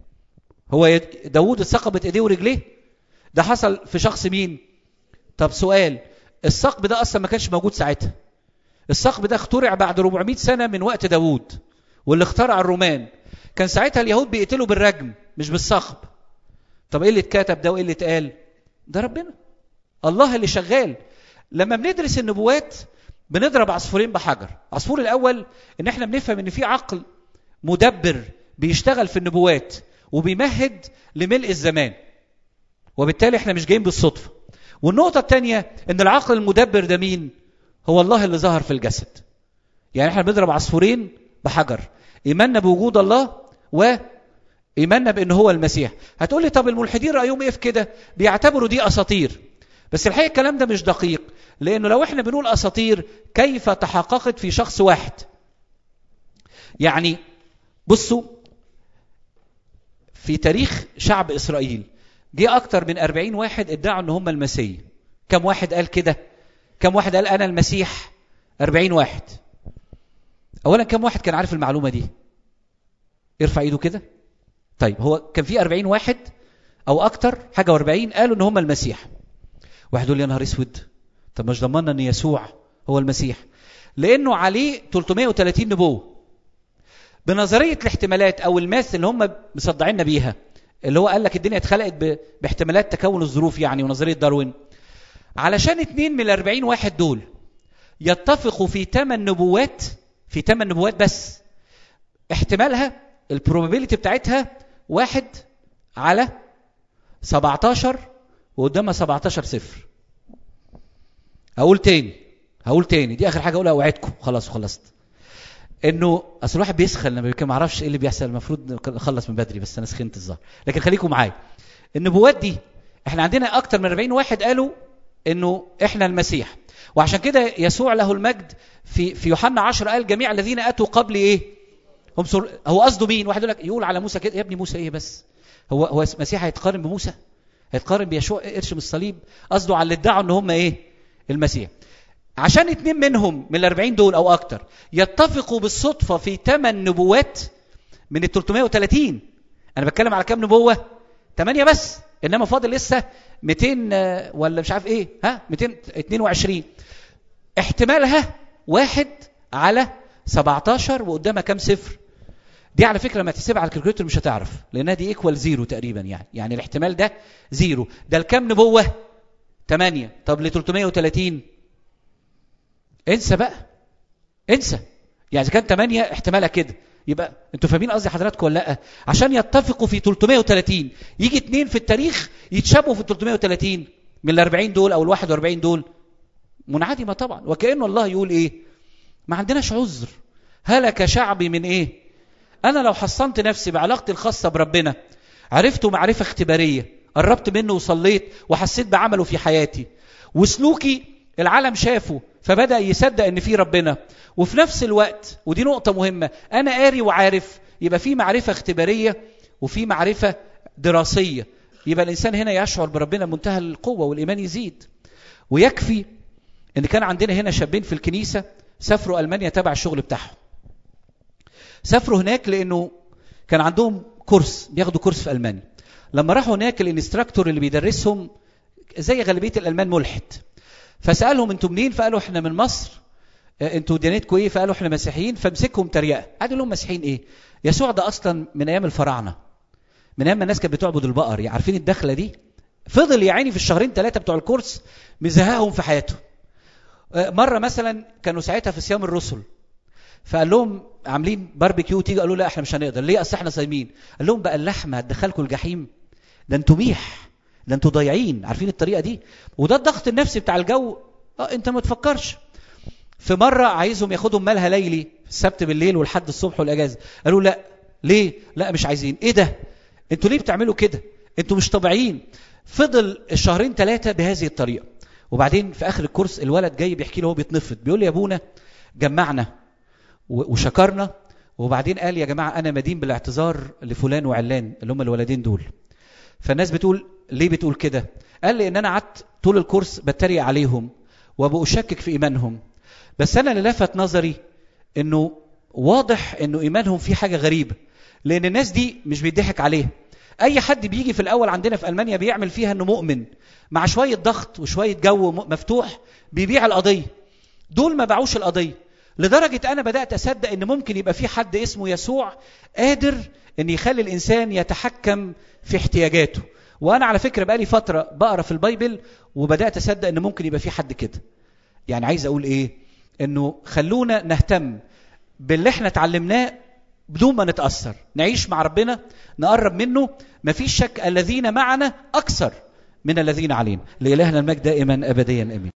هو داوود اتثقبت ايديه ورجليه ده حصل في شخص مين طب سؤال الثقب ده اصلا ما كانش موجود ساعتها الثقب ده اخترع بعد 400 سنة من وقت داوود واللي اخترع الرومان كان ساعتها اليهود بيقتلوا بالرجم مش بالثقب طب ايه اللي اتكتب ده وايه اللي اتقال ده ربنا الله اللي شغال لما بندرس النبوات بنضرب عصفورين بحجر عصفور الاول ان احنا بنفهم ان في عقل مدبر بيشتغل في النبوات وبيمهد لملء الزمان وبالتالي احنا مش جايين بالصدفه والنقطه الثانيه ان العقل المدبر ده مين هو الله اللي ظهر في الجسد يعني احنا بنضرب عصفورين بحجر ايماننا بوجود الله وايماننا بان هو المسيح هتقول لي طب الملحدين رايهم ايه في كده بيعتبروا دي اساطير بس الحقيقه الكلام ده مش دقيق لانه لو احنا بنقول اساطير كيف تحققت في شخص واحد يعني بصوا في تاريخ شعب اسرائيل جه اكتر من 40 واحد ادعوا ان هم المسيح كم واحد قال كده كم واحد قال أنا المسيح أربعين واحد أولا كم واحد كان عارف المعلومة دي ارفع ايده كده طيب هو كان في أربعين واحد أو أكتر حاجة وأربعين قالوا إن هم المسيح واحد يقول لي يا نهار اسود طب مش ضمننا إن يسوع هو المسيح لأنه عليه 330 نبوة بنظرية الاحتمالات أو الماث اللي هم مصدعيننا بيها اللي هو قال لك الدنيا اتخلقت باحتمالات تكون الظروف يعني ونظرية داروين علشان اتنين من الاربعين واحد دول يتفقوا في ثمان نبوات في ثمان نبوات بس احتمالها البروبابيلتي بتاعتها واحد على 17 وقدامها 17 صفر هقول تاني هقول تاني دي اخر حاجه اقولها اوعدكم خلاص خلصت انه اصل الواحد بيسخن لما ما اعرفش ايه اللي بيحصل المفروض نخلص من بدري بس انا سخنت الظاهر لكن خليكم معايا النبوات دي احنا عندنا اكتر من 40 واحد قالوا انه احنا المسيح وعشان كده يسوع له المجد في في يوحنا 10 قال جميع الذين اتوا قبل ايه هم سر... هو قصده مين واحد يقول لك يقول على موسى كده يا ابني موسى ايه بس هو هو المسيح هيتقارن بموسى هيتقارن بيشوع ارشم الصليب قصده على اللي ادعوا ان هم ايه المسيح عشان اتنين منهم من الأربعين دول او اكتر يتفقوا بالصدفه في ثمان نبوات من ال 330 انا بتكلم على كام نبوه ثمانية بس انما فاضل لسه 200 ولا مش عارف ايه ها 222 احتمالها واحد على 17 وقدامها كام صفر دي على فكره لما تحسبها على الكالكوليتر مش هتعرف لانها دي ايكوال زيرو تقريبا يعني يعني الاحتمال ده زيرو ده الكام نبوه 8 طب ل 330 انسى بقى انسى يعني اذا كان 8 احتمالها كده يبقى انتوا فاهمين قصدي حضراتكم ولا لا عشان يتفقوا في 330 يجي اثنين في التاريخ يتشابهوا في 330 من ال 40 دول او ال 41 دول منعدمه طبعا وكانه الله يقول ايه ما عندناش عذر هلك شعبي من ايه انا لو حصنت نفسي بعلاقتي الخاصه بربنا عرفته معرفه اختباريه قربت منه وصليت وحسيت بعمله في حياتي وسلوكي العالم شافه فبدا يصدق ان في ربنا وفي نفس الوقت ودي نقطه مهمه انا قاري وعارف يبقى في معرفه اختباريه وفي معرفه دراسيه يبقى الانسان هنا يشعر بربنا منتهى القوه والايمان يزيد ويكفي ان كان عندنا هنا شابين في الكنيسه سافروا المانيا تبع الشغل بتاعهم سافروا هناك لانه كان عندهم كورس بياخدوا كورس في المانيا لما راحوا هناك الانستراكتور اللي بيدرسهم زي غالبيه الالمان ملحد فسالهم انتوا منين فقالوا احنا من مصر انتوا ديانتكم ايه فقالوا احنا مسيحيين فمسكهم تريقه قالوا لهم مسيحيين ايه يسوع ده اصلا من ايام الفراعنه من ايام ما الناس كانت بتعبد البقر يعني عارفين الدخله دي فضل يا عيني في الشهرين ثلاثه بتوع الكورس مزهقهم في حياته مره مثلا كانوا ساعتها في صيام الرسل فقال لهم عاملين باربيكيو تيجي قالوا لا احنا مش هنقدر ليه اصل احنا صايمين قال لهم بقى اللحمه هتدخلكم الجحيم ده انتوا ميح ده انتوا ضايعين عارفين الطريقه دي وده الضغط النفسي بتاع الجو اه انت ما تفكرش في مره عايزهم ياخدهم مالها ليلي السبت بالليل والحد الصبح والاجازه قالوا لا ليه لا مش عايزين ايه ده انتوا ليه بتعملوا كده انتوا مش طبيعيين فضل الشهرين ثلاثه بهذه الطريقه وبعدين في اخر الكورس الولد جاي بيحكي له هو بيتنفض بيقول لي يا ابونا جمعنا وشكرنا وبعدين قال يا جماعه انا مدين بالاعتذار لفلان وعلان اللي هم الولدين دول فالناس بتقول ليه بتقول كده قال لي ان انا قعدت طول الكورس بتريق عليهم وبأشكك في ايمانهم بس انا اللي لفت نظري انه واضح انه ايمانهم فيه حاجه غريبه لان الناس دي مش بيضحك عليها اي حد بيجي في الاول عندنا في المانيا بيعمل فيها انه مؤمن مع شويه ضغط وشويه جو مفتوح بيبيع القضيه دول ما باعوش القضيه لدرجه انا بدات اصدق ان ممكن يبقى في حد اسمه يسوع قادر ان يخلي الانسان يتحكم في احتياجاته وانا على فكره بقالي فتره بقرا في البايبل وبدات اصدق ان ممكن يبقى في حد كده يعني عايز اقول ايه انه خلونا نهتم باللي احنا اتعلمناه بدون ما نتاثر نعيش مع ربنا نقرب منه مفيش شك الذين معنا اكثر من الذين علينا لالهنا المجد دائما ابديا امين